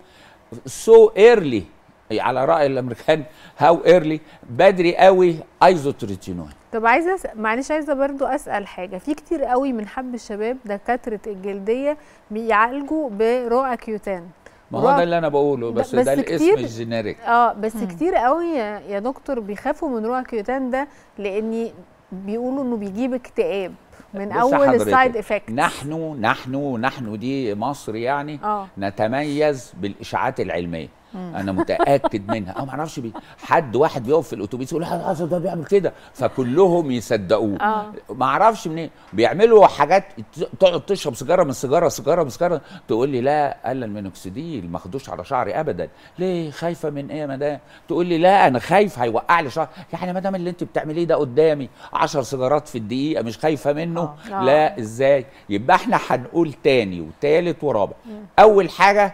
سو ايرلي على راي الامريكان هاو ايرلي بدري قوي ايزوتريتينول طب عايزه أس... معلش عايزه برضو اسال حاجه في كتير قوي من حب الشباب دكاتره الجلديه بيعالجوا برؤى كيوتان ما هو رؤى- ده اللي انا بقوله بس, بس ده الاسم كتير- الجينيريك اه بس كتير قوي يا, يا دكتور بيخافوا من رؤى كيوتان ده لاني بيقولوا انه بيجيب اكتئاب من بص يا اول حضرتك، السايد افكت نحن نحن نحن دي مصر يعني اه نتميز بالاشاعات العلميه مم. انا متاكد منها اه ما اعرفش بي حد واحد بيقف في الاتوبيس يقول هذا هذا ده بيعمل كده فكلهم يصدقوه اه ما اعرفش منين بيعملوا حاجات ت- تقعد تشرب سيجاره من سيجاره سيجاره من سيجاره تقول لي لا قال المينوكسيديل ما خدوش على شعري ابدا ليه خايفه من ايه يا مدام تقول لي لا انا خايف هيوقع لي شعر يعني يا مدام اللي انت بتعمليه ده قدامي 10 سيجارات في الدقيقه مش خايفه منه آه. لا ازاي يبقى احنا هنقول تاني وتالت ورابع اول حاجه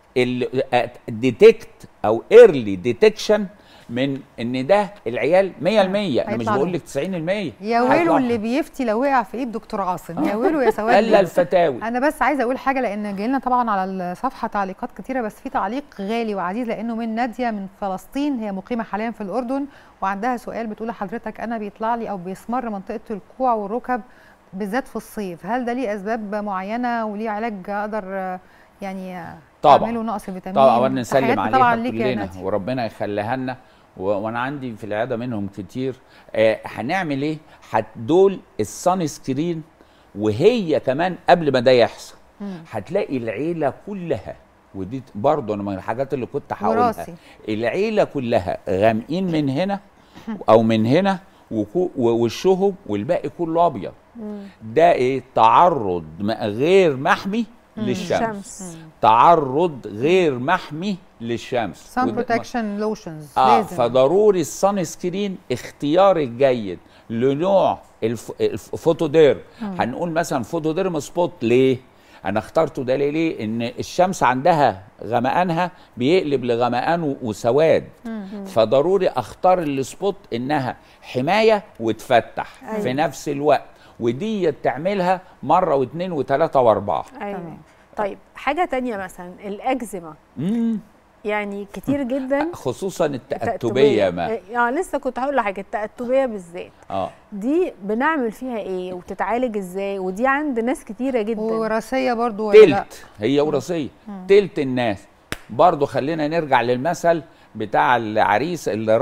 ديتكت او ايرلي ديتكشن من ان ده العيال 100% انا مش هيطلع بقول له. لك 90% يا ويله هيطلع. اللي بيفتي لو وقع في ايد دكتور عاصم يا ويله يا سواد قال الفتاوي انا بس عايزه اقول حاجه لان جاي لنا طبعا على الصفحه تعليقات كتيره بس في تعليق غالي وعزيز لانه من ناديه من فلسطين هي مقيمه حاليا في الاردن وعندها سؤال بتقول لحضرتك انا بيطلع لي او بيسمر منطقه الكوع والركب بالذات في الصيف هل ده ليه اسباب معينه وليه علاج اقدر آه، يعني آه، طبعا اعمله نقص فيتامين طبعا اولا نسلم تحياتنا عليها طبعا ليك يا كلنا ناديه وربنا يخليها لنا و- وانا عندي في العياده منهم كتير آه هنعمل ايه هت- دول السان سكرين وهي كمان قبل ما ده يحصل هتلاقي العيله كلها ودي برضه انا من الحاجات اللي كنت هقولها وراثي. العيله كلها غامقين من هنا او من هنا وكو- ووشهم والباقي كله ابيض ده ايه تعرض م- غير محمي مم. للشمس الشمس. تعرض غير محمي للشمس سان وده- بروتكشن لوشنز اه لازم فضروري الصن سكرين اختيار الجيد لنوع الف... الفوتودير مم. هنقول مثلا فوتوديرم سبوت ليه انا اخترته ده ليه ليه ان الشمس عندها غمقانها بيقلب لغمقان و- وسواد مم. فضروري اختار السبوت انها حمايه وتفتح أيوة. في نفس الوقت ودي تعملها مره واثنين وثلاثه واربعه ايوه طيب حاجه تانية مثلا الاكزيما مم. يعني كتير جدا خصوصا التأتبية ما اه لسه كنت هقول لحاجه التأتبية بالذات اه دي بنعمل فيها ايه وتتعالج ازاي ودي عند ناس كتيره جدا وراثيه برضو ولا لا تلت هي وراثيه تلت الناس برضو خلينا نرجع للمثل بتاع العريس اللي راح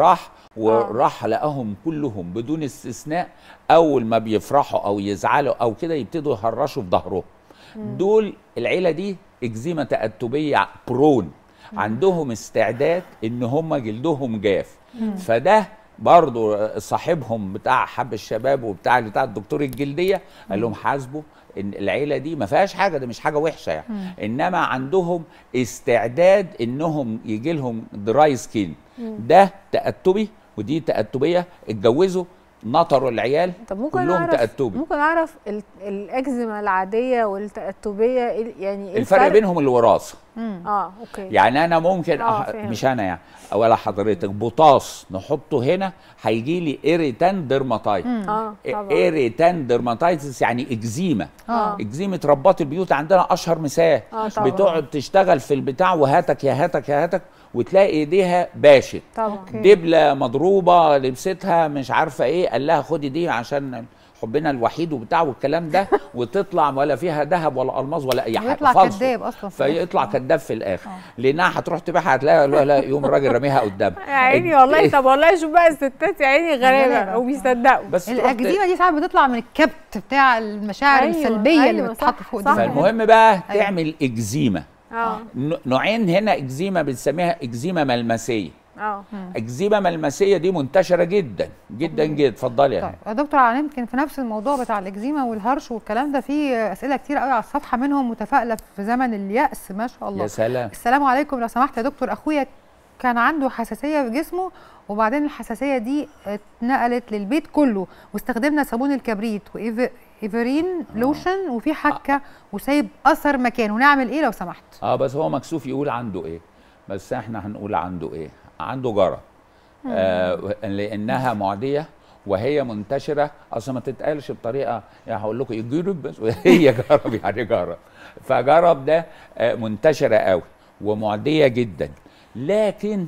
وراح لقاهم كلهم بدون استثناء اول ما بيفرحوا او يزعلوا او كده يبتدوا يهرشوا في ظهرهم دول العيله دي اكزيما تأتبية برون عندهم استعداد ان هم جلدهم جاف مم. فده برضو صاحبهم بتاع حب الشباب وبتاع بتاع الدكتور الجلديه قال لهم حاسبوا ان العيله دي ما فيهاش حاجه ده مش حاجه وحشه يعني مم. انما عندهم استعداد انهم يجي لهم دراي سكين مم. ده تأتبي ودي تأتبيه اتجوزوا نطروا العيال طب ممكن كلهم اعرف تأتبي ممكن اعرف ال- الاكزيما العاديه والتأتبيه إيه- يعني إيه الفرق بينهم الوراثه اه اوكي يعني انا ممكن آه، أح... فهمت. مش انا يعني ولا حضرتك بوتاص نحطه هنا هيجي لي ايريتان ديرماتايت اه طبعا ايريتان ديرماتايتس يعني اكزيما آه. اكزيمه رباط البيوت عندنا اشهر مثال آه، طبعا. بتقعد تشتغل في البتاع وهاتك يا هاتك يا هاتك وتلاقي ايديها باشت طبعا دبله مضروبه لبستها مش عارفه ايه قال لها خدي دي عشان حبنا الوحيد وبتاع والكلام ده وتطلع ولا فيها ذهب ولا الماظ ولا اي حاجه ويطلع فالصو. كداب أصلاً في فيطلع كداب في الاخر لانها هتروح تبيعها هتلاقي لا, لا يوم الراجل راميها قدام يا عيني والله طب والله شوف بقى الستات يا عيني غلابه غلابة. وبيصدقوا بس الاكزيما دي ساعات بتطلع من الكبت بتاع المشاعر أيوة، السلبيه اللي أيوة، بتتحط صح، فوق صح. دي فالمهم بقى أيوة. تعمل اكزيما اه ن- نوعين هنا اكزيما بنسميها اكزيما ملمسيه اه اكزيما ملمسيه دي منتشره جدا جدا جدا اتفضلي يا طيب هند. يا دكتور على يمكن في نفس الموضوع بتاع الاكزيما والهرش والكلام ده في اسئله كتير قوي على الصفحه منهم متفائله في زمن اليأس ما شاء الله يا سلام السلام عليكم لو سمحت يا دكتور اخويا كان عنده حساسيه في جسمه وبعدين الحساسيه دي اتنقلت للبيت كله واستخدمنا صابون الكبريت وايفرين لوشن وفي حكه وسايب اثر مكانه نعمل ايه لو سمحت اه بس هو مكسوف يقول عنده ايه بس احنا هنقول عنده ايه عنده جرى آه لانها معديه وهي منتشره اصلا ما تتقالش بطريقه يعني هقول لكم الجرب بس هي جرب يعني جرب فجرب ده آه منتشره قوي ومعديه جدا لكن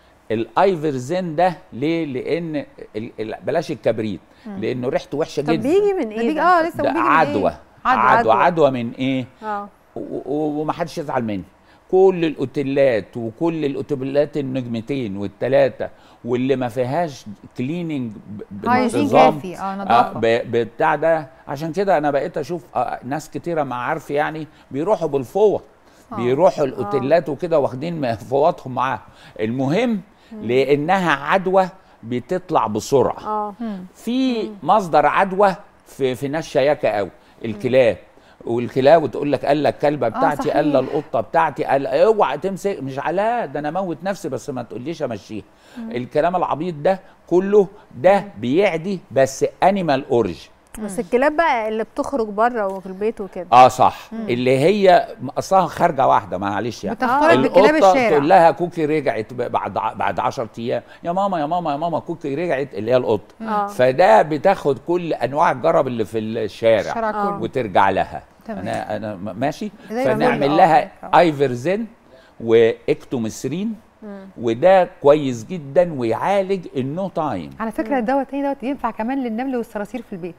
الايفرزين ده ليه لان ال- ال- بلاش الكبريت مم. لانه ريحته وحشه طب جدا بيجي من ايه بيجي- ده؟ اه لسه ده بيجي من عدوى إيه؟ عدوى عدوى من ايه اه و- و- ومحدش يزعل مني كل الاوتيلات وكل الاوتيلات النجمتين والثلاثه واللي ما فيهاش كليننج هايجين كافي اه نظافه ب- بتاع ده عشان كده انا بقيت اشوف آه، ناس كتيره معارفي يعني بيروحوا بالفوط آه. بيروحوا الاوتيلات وكده واخدين فوطهم معاهم المهم لانها عدوى بتطلع بسرعه اه في مصدر عدوى في في ناس شياكه قوي الكلاب والكلاب وتقول لك قال لك كلبه بتاعتي صحيح. قال القطه بتاعتي قال اوعى تمسك مش على ده انا اموت نفسي بس ما تقوليش امشيها الكلام العبيط ده كله ده بيعدي بس انيمال اورج بس الكلاب بقى اللي بتخرج بره وفي البيت وكده اه صح اللي هي اصلها خارجه واحده معلش يعني بتختلط بكلاب القطة الشارع. تقول لها كوكي رجعت ب- بعد ع- بعد 10 ايام يا ماما يا ماما يا ماما كوكي رجعت اللي هي القطه آه. فده بتاخد كل انواع الجرب اللي في الشارع الشارع كله. وترجع لها تمام. انا انا م- ماشي زي ما فنعمل بقول، لها آه. ايفرزين واكتوميسرين وده كويس جدا ويعالج النو تايم على فكره الدواء التاني دوت ينفع كمان للنمل والصراصير في البيت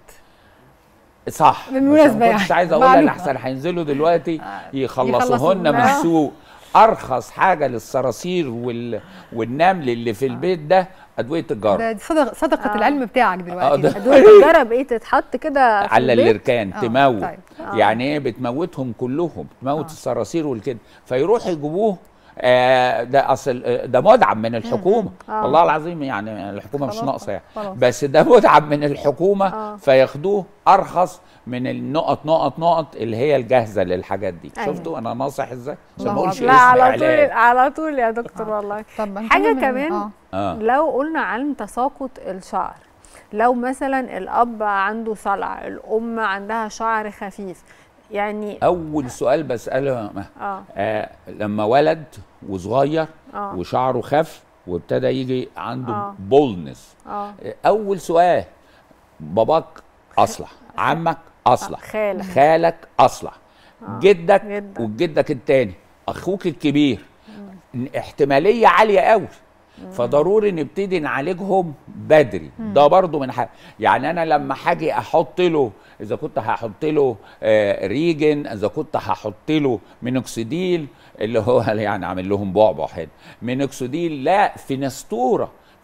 صح بالمناسبة بس ما كنتش يعني. عايز اقولها معلومة. لحسن هينزلوا دلوقتي يخلصوهن يخلصونا. من السوق ارخص حاجه للصراصير وال... والنمل اللي في البيت ده ادويه الجرب ده دي صدق صدقه آه. العلم بتاعك آه، دلوقتي ده- ده. ادويه الجرب ايه تتحط كده في على البيت؟ الاركان آه، تموت طيب. آه. يعني ايه بتموتهم كلهم تموت الصراصير والكده فيروحوا يجيبوه آه ده اصل آه، ده مدعم من الحكومه آه. والله العظيم يعني الحكومه مش خلاص، ناقصه يعني خلاص. بس ده مدعم من الحكومه آه. فياخدوه ارخص من النقط نقط نقط اللي هي الجاهزه للحاجات دي أيوة. شفتوا انا ناصح ازاي عشان الله ما اقولش لا اسم على طول إعلان. على طول يا دكتور والله طب حاجه هنكمل من- كمان اه اه لو قلنا عن تساقط الشعر لو مثلا الاب عنده صلع الام عندها شعر خفيف يعني اول سؤال بساله اه آه لما ولد وصغير اه وشعره خف وابتدى يجي عنده آه. بولنس اه اول سؤال باباك اصلح عمك اصلح خالك. خالك اصلح آه. جدك جدك. وجدك التاني اخوك الكبير احتماليه عاليه قوي فضروري نبتدي نعالجهم بدري ده برضو من حاجة يعني انا لما هاجي احط له اذا كنت هحط له آه، ريجن اذا كنت هحط له مينوكسيديل اللي هو يعني عامل لهم بعبع هنا مينوكسيديل لا فينستورا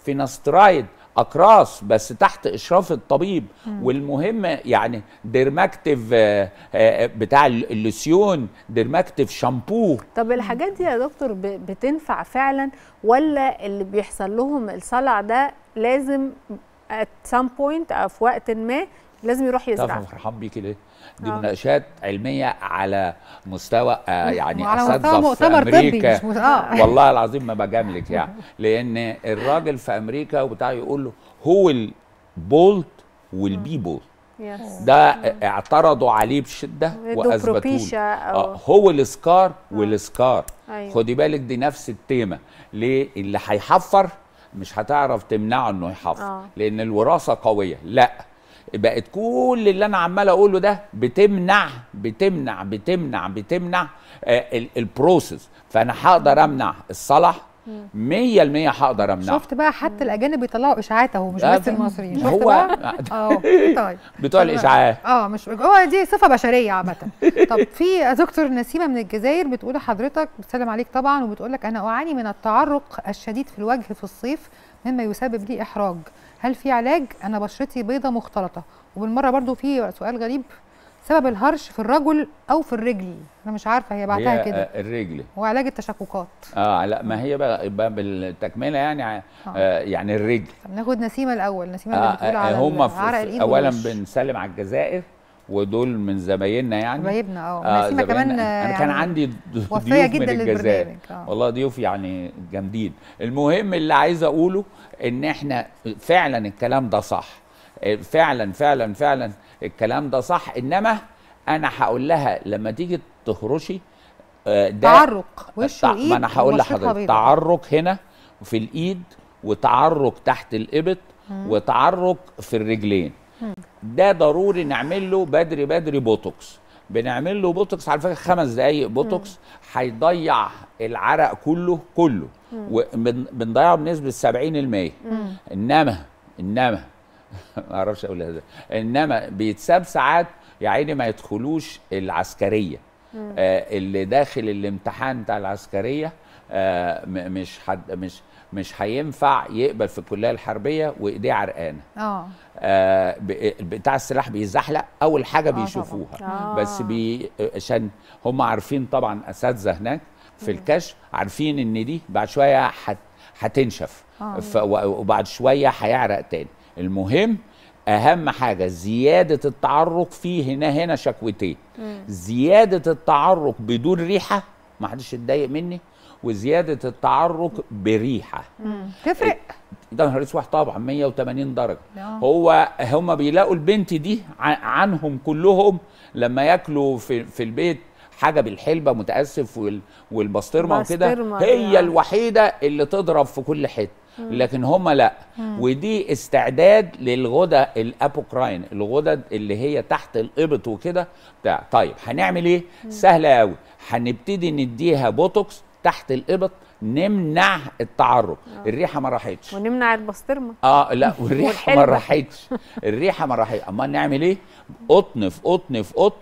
فينسترايد اقراص بس تحت اشراف الطبيب مم. والمهم يعني ديرماكتيف آه، آه، بتاع اللوسيون ديرماكتيف شامبو طب الحاجات دي يا دكتور ب- بتنفع فعلا ولا اللي بيحصل لهم الصلع ده لازم at some point او في وقت ما لازم يروح تعرف يزرع انا فرحان بيكي ليه؟ دي آه. مناقشات علميه على مستوى آه يعني وعلى اساتذه مستوى في مؤتمر طبي، امريكا مش مس- آه. والله العظيم ما بجاملك يعني لان الراجل في امريكا وبتاع يقول له هو البولت والبي بولت Yes. ده اعترضوا عليه بشده يدوا واثبتوا بروبيشا له. أو- آه، هو السكار والسكار أيوة. خدي بالك دي نفس التيمه ليه اللي هيحفر مش هتعرف تمنعه انه يحفر آه. لان الوراثه قويه لا بقت كل اللي انا عمال اقوله ده بتمنع بتمنع بتمنع بتمنع آه ال- البروسيس فانا هقدر امنع الصلح 100% هقدر امنعه شفت بقى حتى الاجانب بيطلعوا اشاعات اهو مش آه، بس المصريين شفت هو- بقى اه طيب بتوع الاشعاعات اه مش هو دي صفه بشريه عامه طب في دكتور نسيمه من الجزائر بتقول لحضرتك بتسلم عليك طبعا وبتقول لك انا اعاني من التعرق الشديد في الوجه في الصيف مما يسبب لي احراج هل في علاج انا بشرتي بيضه مختلطه وبالمره برضو في سؤال غريب سبب الهرش في الرجل او في الرجل انا مش عارفه هي بعتها هي كده آه، الرجل وعلاج التشققات اه لا ما هي بقى, بقى بالتكمله يعني ع- آه يعني الرجل طب ناخد نسيمه الاول نسيمه آه اللي بتقول على هم عرق في الايد اولا والوش. بنسلم على الجزائر ودول من زمايلنا يعني حبايبنا اه نسيمه زمايلنا. كمان آه، انا كان يعني عندي ض- وفية ضيوف جدا من الجزائر للبرنامج آه. والله ضيوف يعني جامدين المهم اللي عايز اقوله ان احنا فعلا الكلام ده صح فعلا فعلا فعلا الكلام ده صح انما انا هقول لها لما تيجي تهرشي آه، ده تعرق وش تع- وايد ما انا هقول وبشرتها لحضرتك بيضاء. تعرق هنا في الايد وتعرق تحت الابط مم. وتعرق في الرجلين مم. ده ضروري نعمل له بدري بدري بوتوكس بنعمل له بوتوكس على فكره خمس دقائق بوتوكس هيضيع العرق كله كله مم. وبنضيعه بنسبه 70% مم. انما انما ما اعرفش اقولها ازاي انما بيتساب ساعات يا عيني ما يدخلوش العسكريه مم. آه اللي داخل الامتحان بتاع العسكريه آه م- مش حد مش مش هينفع يقبل في الكليه الحربيه وايديه عرقانه اه آه ب- بتاع السلاح بيزحلق اول حاجه طبعاً. بيشوفوها آه. بس بي عشان هم عارفين طبعا اساتذه هناك في الكشف عارفين ان دي بعد شويه هت- هتنشف آه. ف- و- وبعد شويه هيعرق تاني المهم اهم حاجه زياده التعرق فيه هنا هنا شكوتين زياده التعرق بدون ريحه ما حدش يتضايق مني وزياده التعرق بريحه تفرق ده نهار اسود طبعا 180 درجه آه. هو هم بيلاقوا البنت دي ع- عنهم كلهم لما ياكلوا في في البيت حاجه بالحلبه متاسف وال والبسطرمه وكده بسطرمة هي يعني. الوحيده اللي تضرب في كل حته مم. لكن هم لا مم. ودي استعداد للغدة الابوكراين الغدد اللي هي تحت الابط وكده بتاع طيب هنعمل ايه سهله قوي هنبتدي نديها بوتوكس تحت الابط نمنع التعرق الريحه ما راحتش ونمنع البسطرمه اه لا والريحه ما والحلبة. راحتش الريحه ما راحتش اما نعمل ايه قطن في قطن في قطن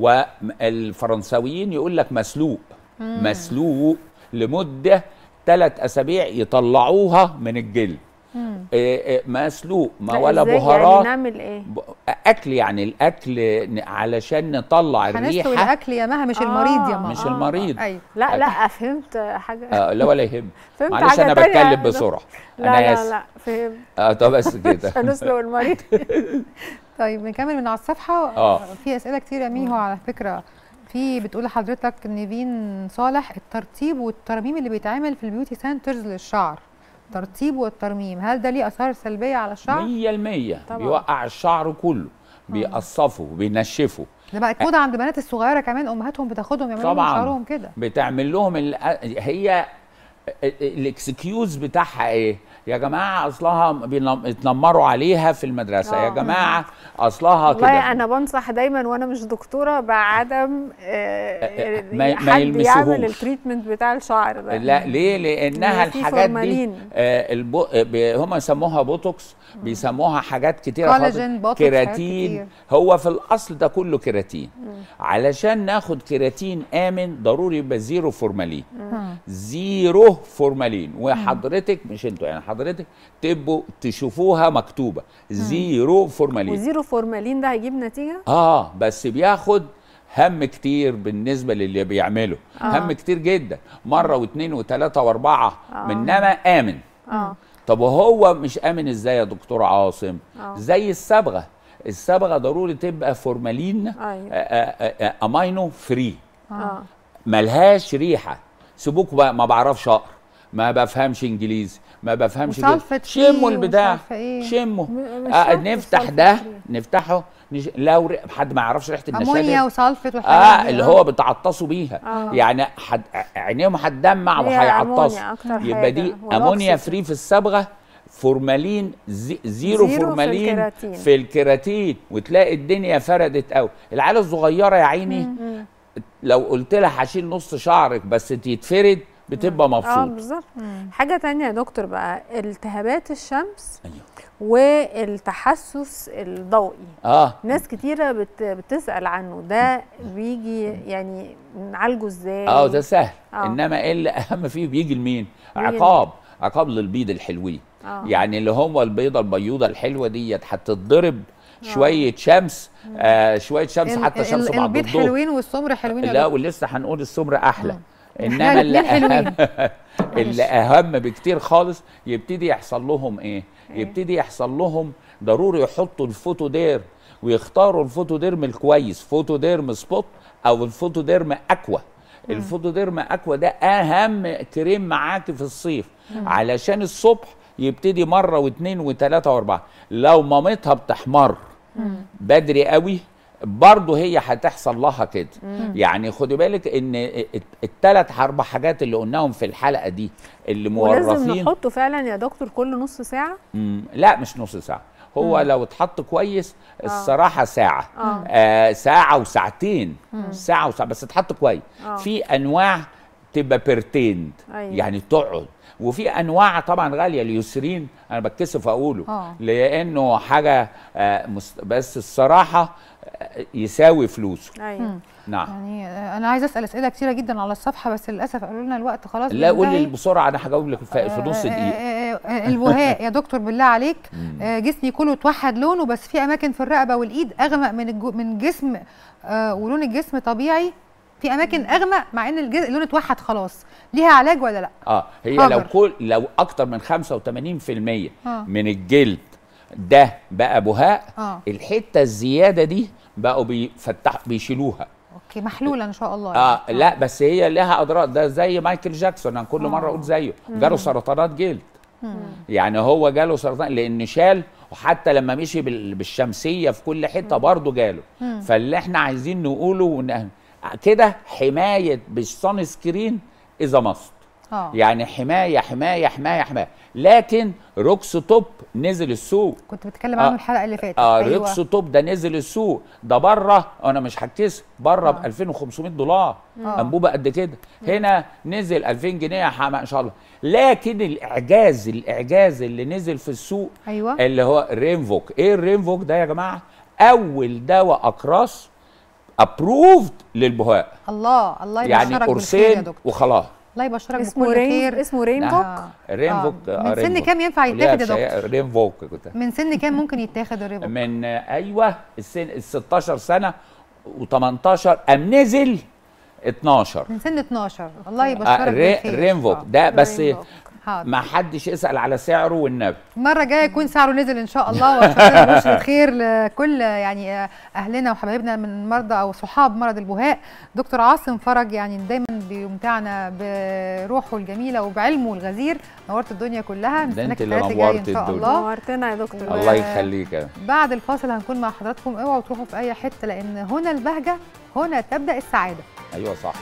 والفرنساويين يقول لك مسلوق مم. مسلوق لمده ثلاث اسابيع يطلعوها من الجلد مم. إيه إيه مسلوق ما لا، ولا إزاي؟ بهارات يعني نعمل ايه ب- اكل يعني الاكل ن- علشان نطلع هنسلق الريحه الاكل يا مها مش المريض يا مها مش المريض ايوه لا لا فهمت حاجه آه لا ولا يهم فهمت معلش حاجة انا تانية. بتكلم بسرعه لا انا لا اسف لا فهمت اه طب بس كده مش هنسلق المريض طيب نكمل من على الصفحه آه. في اسئله كتير يا ميهو على فكره في بتقول لحضرتك نيفين صالح الترطيب والترميم اللي بيتعمل في البيوتي سنترز للشعر ترطيب والترميم هل ده ليه اثار سلبيه على الشعر 100% طبعاً. بيوقع الشعر كله بيقصفه وبينشفه ده بقت موضه عند بنات الصغيره كمان امهاتهم بتاخدهم يعملوا لهم طبعاً. شعرهم كده بتعمل لهم ال- هي الاكسكيوز بتاعها ايه يا جماعه اصلها بينم- اتنمروا عليها في المدرسه يا آه. جماعه اصلها والله كده انا بنصح دايما وانا مش دكتوره بعدم آه، ما- ما حد يلمسوهوش. يعمل التريتمنت بتاع الشعر ده لا ليه لانها في الحاجات دي فورمالين. آه البو... ب- هم يسموها بوتوكس بيسموها حاجات كتيره كولاجين، خالص. بوتوكس، حاجات كيراتين كتير. هو في الاصل ده كله كيراتين علشان ناخد كيراتين امن ضروري يبقى زيرو فورمالين زيرو فورمالين وحضرتك مش انتوا يعني حضرتك تبقوا تشوفوها مكتوبه زيرو فورمالين وزيرو فورمالين ده هيجيب نتيجه اه بس بياخد هم كتير بالنسبه للي بيعمله آه. آه. هم كتير جدا مره واثنين وثلاثه واربعه آه. آه. منما امن اه طب وهو مش امن ازاي يا دكتور عاصم آه. زي الصبغه الصبغه ضروري تبقى فورمالين ايوه آه، آه، آه، امينو فري اه ملهاش ريحه سيبوك بقى ما بعرفش اقرا ما بفهمش انجليزي ما بفهمش كده. وسلفة فري شموا البتاع ومش عارفة إيه. شموا م- مش آه شرط نفتح السلفة ده فري. نفتحه نش... لو ر... حد ما يعرفش ريحه النشادر امونيا وسلفت والحاجات اه دي. اللي هو بتعطسوا بيها آه. يعني حد... عينيهم هتدمع هي وهيعطسوا أمونيا أكتر يبقى دي حاجة، امونيا والأكسجين. فري في الصبغه فورمالين زي... زيرو, زيرو في فورمالين الكيراتين. في الكيراتين وتلاقي الدنيا فردت قوي العيال الصغيره يا عيني مم. لو قلت لها هشيل نص شعرك بس تتفرد بتبقى اه مبسوط بالظبط حاجه تانية يا دكتور بقى التهابات الشمس أيوه. والتحسس الضوئي اه ناس كتيرة بت بتسأل عنه ده بيجي يعني نعالجه ازاي اه ده سهل آه. انما ايه اللي اهم فيه بيجي لمين بيجي عقاب عقاب للبيض الحلوين آه. يعني اللي هو البيضه البيوضه الحلوه ديت هتتضرب شويه شمس آه شويه شمس ال- حتى شمس ال- بعد البيض الظهر حلوين والسمر حلوين يا لا دكتور. ولسه هنقول السمر احلى إحنا انما اللي الاتنين اهم اللي اهم بكتير خالص يبتدي يحصل لهم ايه يبتدي يحصل لهم ضروري يحطوا الفوتودير ويختاروا الفوتوديرم الكويس فوتوديرم سبوت او الفوتوديرم اكوا الفوتوديرم اكوا ده اهم كريم معاك في الصيف علشان الصبح يبتدي مره واثنين وثلاثه واربعه لو مامتها بتحمر بدري قوي برضه هي هتحصل لها كده يعني خدي بالك ان الثلاث اربع حاجات اللي قلناهم في الحلقه دي اللي ولازم مورثين نحطه فعلا يا دكتور كل نص ساعة مم، لا مش نص ساعه هو مم. لو اتحط كويس الصراحه ساعه آه. آه ساعه وساعتين ساعه وساعه بس اتحط كويس آه. في انواع تبقى بيرتيند أيوة. يعني تقعد وفي انواع طبعا غاليه اليوسرين انا بتكسف اقوله آه. لانه حاجه آه مست... بس الصراحه آه، يساوي فلوسه ايوه نعم يعني آه، انا عايزه اسال اسئله كتيره جدا على الصفحه بس للاسف قالوا لنا الوقت خلاص لا قول لي بينتهي. بسرعه انا هجاوب لك في في نص آه، دقيقه آه، آه، البهاء يا دكتور بالله عليك آه، جسمي كله اتوحد لونه بس في اماكن في الرقبه والايد اغمق من الجو من جسم آه، ولون الجسم طبيعي في اماكن اغمق مع ان الج- اللون اتوحد خلاص ليها علاج ولا لا اه هي حجر. لو كل لو اكتر من 85% آه. من الجلد ده بقى بهاء اه الحته الزياده دي بقوا بيفتح بيشيلوها اوكي محلوله ان شاء الله اه لا بس هي لها اضرار ده زي مايكل جاكسون انا كل مره اقول زيه جاله سرطانات جلد يعني هو جاله سرطان لان شال وحتى لما مشي بال- بالشمسيه في كل حته برضه جاله فاللي احنا عايزين نقوله ون- كده حمايه بالصن سكرين اذا مصد اه يعني حمايه حمايه حمايه حمايه لكن روكس توب نزل السوق كنت بتكلم آه. عنه الحلقه اللي فاتت اه أيوة. روكس توب ده نزل السوق ده بره انا مش هكتسب بره ب 2500 دولار آه. انبوبه قد كده هنا نزل 2000 جنيه حما ان شاء الله لكن الاعجاز الاعجاز اللي نزل في السوق ايوه اللي هو رينفوك ايه الرينفوك ده يا جماعه اول دواء اقراص ابروفد للبهاء الله الله يعني يبشرك بالخير يا قرصين دكتور وخلاص الله يبشرك اسمه بكل رين خير اسمه رينفوك آه. رينفوك آه. من سن كام ينفع يتاخد يا دكتور رينفوك كده من سن كام ممكن يتاخد الريبو من آه، ايوه السن ال 16 سنه و18 ام نزل 12 من سن 12 الله آه يبشرك ري بالخير رينفوك آه. ده بس رينفوك. حاضر ما حدش يسال على سعره والنبي المره الجايه يكون سعره نزل ان شاء الله واشكرك بشرة خير لكل يعني اهلنا وحبايبنا من مرضى او صحاب مرض البهاء دكتور عاصم فرج يعني دايما بيمتعنا بروحه الجميله وبعلمه الغزير نورت الدنيا كلها ده نستناك انت اللي الثلاث الجاي ان نورت شاء الدنيا. الله نورتنا يا دكتور الله يخليك بعد الفاصل هنكون مع حضراتكم اوعوا تروحوا في اي حته لان هنا البهجه هنا تبدا السعاده ايوه صح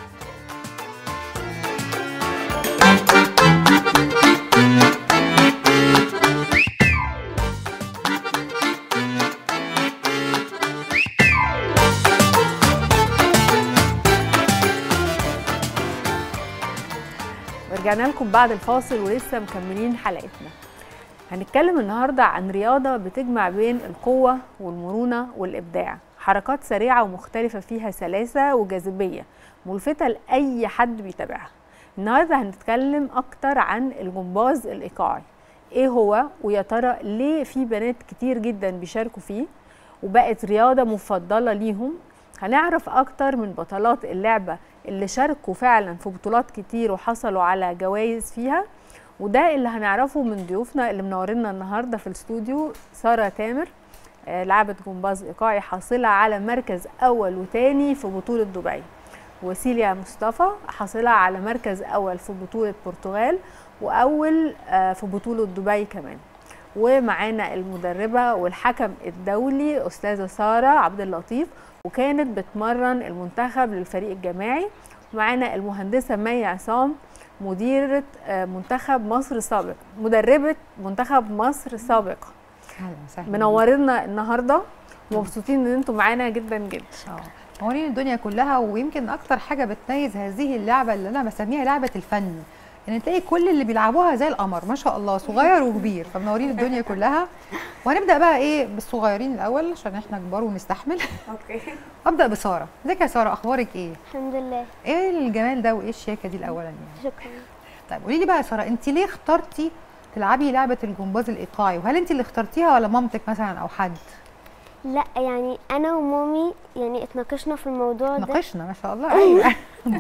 ورجعنا لكم بعد الفاصل ولسه مكملين حلقتنا هنتكلم النهارده عن رياضه بتجمع بين القوه والمرونه والابداع حركات سريعه ومختلفه فيها سلاسه وجاذبيه ملفته لاي حد بيتابعها النهارده هنتكلم اكتر عن الجمباز الايقاعي ايه هو ويا ترى ليه في بنات كتير جدا بيشاركوا فيه وبقت رياضه مفضله ليهم هنعرف اكتر من بطلات اللعبه اللي شاركوا فعلا في بطولات كتير وحصلوا على جوائز فيها وده اللي هنعرفه من ضيوفنا اللي منورنا النهارده في الاستوديو ساره تامر آه، لاعبة جمباز إيقاعي حاصلة على مركز أول وتاني في بطولة دبي وسيليا مصطفى حاصلة على مركز أول في بطولة برتغال وأول آه، في بطولة دبي كمان ومعانا المدربة والحكم الدولي أستاذة سارة عبد اللطيف وكانت بتمرن المنتخب للفريق الجماعي ومعانا المهندسة مي عصام مديرة آه، منتخب مصر سابق مدربة منتخب مصر سابقة اهلا وسهلا منورنا النهارده ومبسوطين ان انتم معانا جدا جدا منورين الدنيا كلها ويمكن اكتر حاجه بتميز هذه اللعبه اللي انا بسميها لعبه الفن ان تلاقي كل اللي بيلعبوها زي القمر ما شاء الله صغير وكبير فمنورين الدنيا كلها وهنبدا بقى ايه بالصغيرين الاول عشان احنا كبار ونستحمل اوكي ابدا بساره ازيك يا ساره اخبارك ايه الحمد لله ايه الجمال ده وايه الشياكه دي الاولانيه شكرا طيب قولي لي بقى يا ساره انت ليه اخترتي تلعبي لعبه الجمباز الايقاعي وهل انت اللي اخترتيها ولا مامتك مثلا او حد لا يعني انا ومامي يعني اتناقشنا في الموضوع ده ناقشنا ما شاء الله ايوه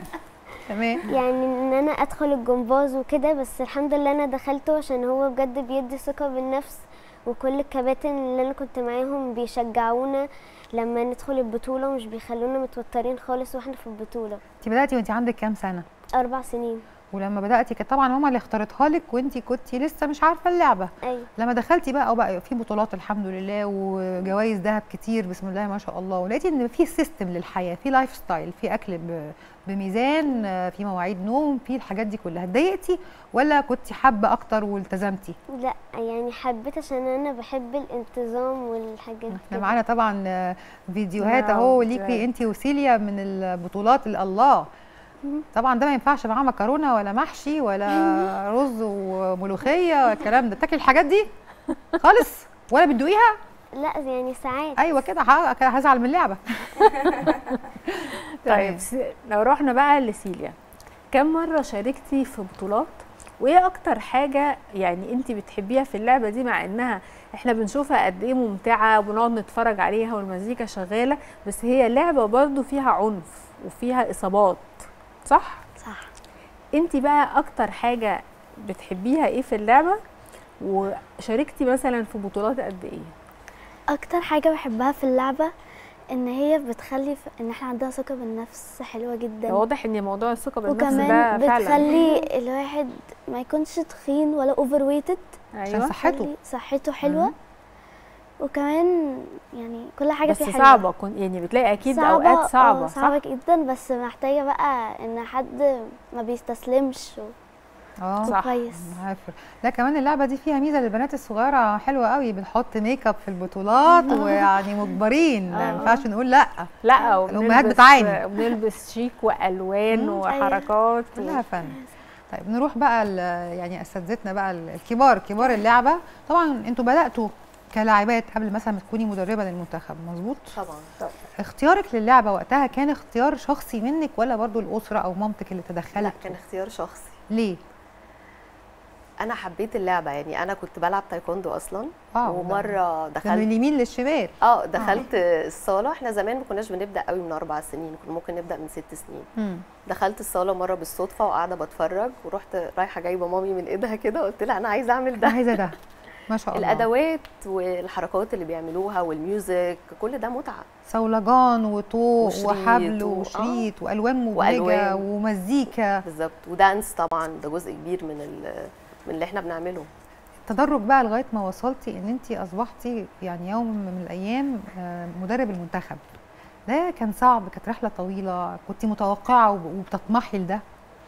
تمام يعني ان انا ادخل الجمباز وكده بس الحمد لله انا دخلته عشان هو بجد بيدي ثقة بالنفس وكل الكباتن اللي انا كنت معاهم بيشجعونا لما ندخل البطولة ومش بيخلونا متوترين خالص واحنا في البطولة انت بداتي وانت عندك كام سنه اربع سنين ولما بداتي كانت طبعا ماما اللي اختارتها لك وانت كنتي لسه مش عارفه اللعبه ايوه لما دخلتي بقى وبقى في بطولات الحمد لله وجوائز ذهب كتير بسم الله ما شاء الله ولقيتي ان في سيستم للحياه في لايف ستايل في اكل ب- بميزان آه، في مواعيد نوم في الحاجات دي كلها اتضايقتي ولا كنتي حابه اكتر والتزمتي لا يعني حبيت عشان انا بحب الانتظام والحاجات احنا معانا طبعا آه، فيديوهات نعم، اهو فيديوهات. ليكي انت وسيليا من البطولات ال- الله طبعا ده ما ينفعش معاه مكرونه ولا محشي ولا رز وملوخيه الكلام ده تاكلي الحاجات دي خالص ولا بتدوقيها لا يعني ساعات ايوه كده ه- كده هزعل من اللعبه طيب س- لو رحنا بقى لسيليا كم مرة شاركتي في بطولات وايه اكتر حاجة يعني انت بتحبيها في اللعبة دي مع انها احنا بنشوفها قد ايه ممتعة وبنقعد نتفرج عليها والمزيكا شغالة بس هي لعبة برضو فيها عنف وفيها اصابات صح؟ صح انت بقى اكتر حاجة بتحبيها ايه في اللعبة وشاركتي مثلا في بطولات قد ايه؟ اكتر حاجه بحبها في اللعبه ان هي بتخلي ف... ان احنا عندنا ثقه بالنفس حلوه جدا واضح ان موضوع الثقة بالنفس ده وكمان فعلا بتخلي الواحد ما يكونش تخين ولا اوفر ويتد عشان صحته. صحته حلوه مم. وكمان يعني كل حاجه بس فيه حلوه صعبة كن يعني بتلاقي اكيد صعبة، اوقات صعبة آه، صح؟ صعبه جدا بس محتاجه بقى ان حد ما بيستسلمش و... اه كويس عارفه لا كمان اللعبه دي فيها ميزه للبنات الصغيره حلوه قوي بنحط ميك اب في البطولات آه. ويعني مجبرين ما آه. ينفعش نقول لا لا الامهات وبنلبس- بتعاني وبنلبس شيك والوان مم. وحركات و... كلها فن طيب نروح بقى ال- يعني اساتذتنا بقى ال- الكبار كبار اللعبه طبعا انتوا بداتوا كلاعبات قبل مثلا ما تكوني مدربه للمنتخب مظبوط طبعا اختيارك للعبه وقتها كان اختيار شخصي منك ولا برضو الاسره او مامتك اللي لا تدخلت كان اختيار شخصي ليه انا حبيت اللعبه يعني انا كنت بلعب تايكوندو اصلا واو، ده- ومره ده من دخلت اليمين للشمال اه دخلت الصاله احنا زمان ما كناش بنبدا قوي من اربع سنين كنا ممكن نبدا من ست سنين مم. دخلت الصاله مره بالصدفه وقاعده بتفرج ورحت رايحه جايبه مامي من ايدها كده قلت لها انا عايزه اعمل ده عايزه ده ما شاء الله الادوات والحركات اللي بيعملوها والميوزك كل ده متعه صولجان وطوق وشريط وحبل و- وشريط والوان مبهجه وألوان. ومزيكا بالظبط ودانس طبعا ده جزء كبير من ال- من اللي احنا بنعمله تدرج بقى لغايه ما وصلتي ان انت اصبحتي يعني يوم من الايام آه، مدرب المنتخب ده كان صعب كانت رحله طويله كنت متوقعه وب- وبتطمحي لده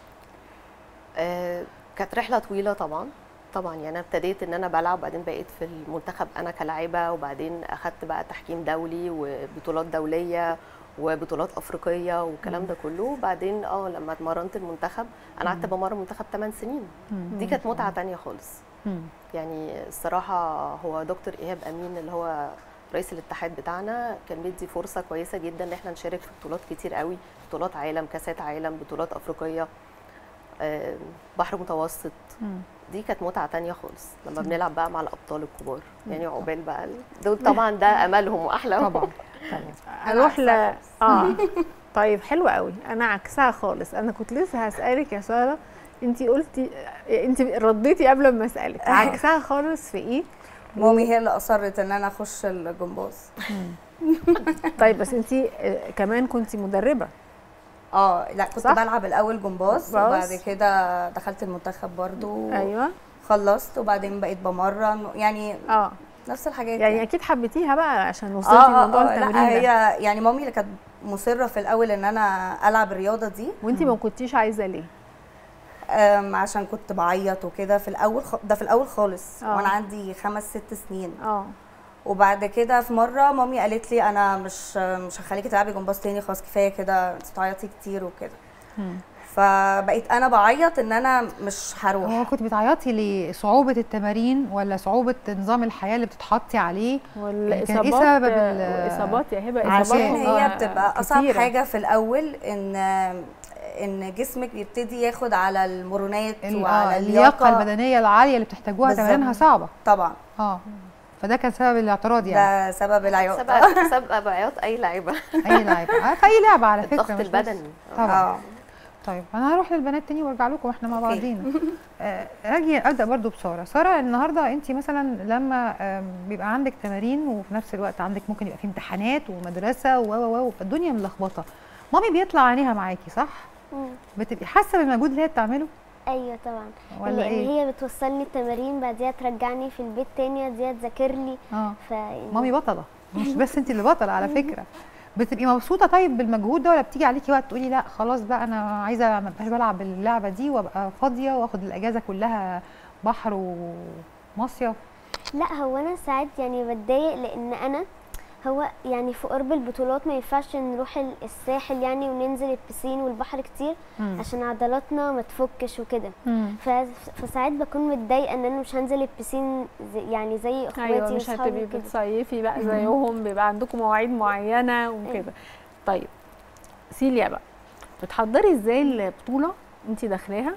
آه، كانت رحله طويله طبعا طبعا يعني انا ابتديت ان انا بلعب وبعدين بقيت في المنتخب انا كلاعبه وبعدين اخدت بقى تحكيم دولي وبطولات دوليه وبطولات افريقيه والكلام ده كله وبعدين اه لما اتمرنت المنتخب انا قعدت مم. بمرن المنتخب 8 سنين مم. دي كانت متعه تانية خالص مم. يعني الصراحه هو دكتور ايهاب امين اللي هو رئيس الاتحاد بتاعنا كان بيدي فرصه كويسه جدا ان احنا نشارك في بطولات كتير قوي بطولات عالم كاسات عالم بطولات افريقيه آه، بحر متوسط مم. دي كانت متعه تانية خالص لما مم. بنلعب بقى مع الابطال الكبار مم. يعني عقبال بقى ال- دول طبعا ده املهم واحلامهم طبعا اروح ل اه طيب حلو قوي انا عكسها خالص انا كنت لسه هسالك يا ساره انت قلتي انت رديتي قبل ما اسالك عكسها خالص في ايه مامي هي اللي اصرت ان انا اخش الجمباز طيب بس انت كمان كنت مدربه اه لا كنت صح؟ بلعب الاول جمباز جمباز. وبعد كده دخلت المنتخب برضو ايوه خلصت وبعدين بقيت بمرن يعني اه نفس الحاجات يعني اكيد حبيتيها بقى عشان وصلتي اه لموضوع اه, آه التمرين لا ده هي يعني مامي اللي كانت مصره في الاول ان انا العب الرياضه دي وانت ما كنتيش عايزه ليه أم، عشان كنت بعيط وكده في الاول خ... ده في الاول خالص آه. وانا عندي خمس ست سنين اه وبعد كده في مره مامي قالت لي انا مش مش هخليكي تلعبي جمباز تاني خلاص كفايه كده انت بتعيطي كتير وكده فبقيت انا بعيط ان انا مش هروح هو كنت بتعيطي لصعوبة التمارين ولا صعوبة نظام الحياة اللي بتتحطي عليه؟ يعني كان والاصابات ايه سبب ال- والاصابات يا هبه عشان إصابات هي والله بتبقى اصعب كتيرة. حاجه في الاول ان ان جسمك بيبتدي ياخد على المرونات ال- وعلى آه، اللياقة البدنية العالية اللي بتحتاجوها بالظبط. تمارينها صعبة طبعا اه فده كان سبب الاعتراض يعني ده سبب العياط سبب سبب عياط اي لعيبه اي لعيبه آه، في اي لعبه على فكره الضغط مش بس- البدني طبعا اه طيب انا هروح للبنات تاني وارجع لكم واحنا مع بعضينا آه، اجي ابدا برضو بساره ساره النهارده انت مثلا لما آم، بيبقى عندك تمارين وفي نفس الوقت عندك ممكن يبقى في امتحانات ومدرسه و و و فالدنيا ملخبطه مامي بيطلع عينيها معاكي صح مم. بتبقي حاسه بالمجهود اللي هي بتعمله ايوه طبعا ولا لان إيه؟ هي بتوصلني التمارين بعديها ترجعني في البيت تاني بعديها تذاكر لي اه ف مامي بطله مش بس انت اللي بطله على فكره بتبقي مبسوطه طيب بالمجهود ده ولا بتيجي عليكي وقت تقولي لا خلاص بقى انا عايزه ما ابقاش بلعب اللعبه دي وابقى فاضيه واخد الاجازه كلها بحر ومصيف لا هو انا ساعات يعني بتضايق لان انا هو يعني في قرب البطولات ما ينفعش نروح ال- الساحل يعني وننزل البسين والبحر كتير مم. عشان عضلاتنا ما تفكش وكده مم. ف- فساعات بكون متضايقه ان انا مش هنزل البسين زي يعني زي اخواتي ايوه مش واصحابي هتبقي وكده. بتصيفي بقى زيهم بيبقى عندكم مواعيد معينه وكده طيب سيليا بقى بتحضري ازاي البطوله انت داخلاها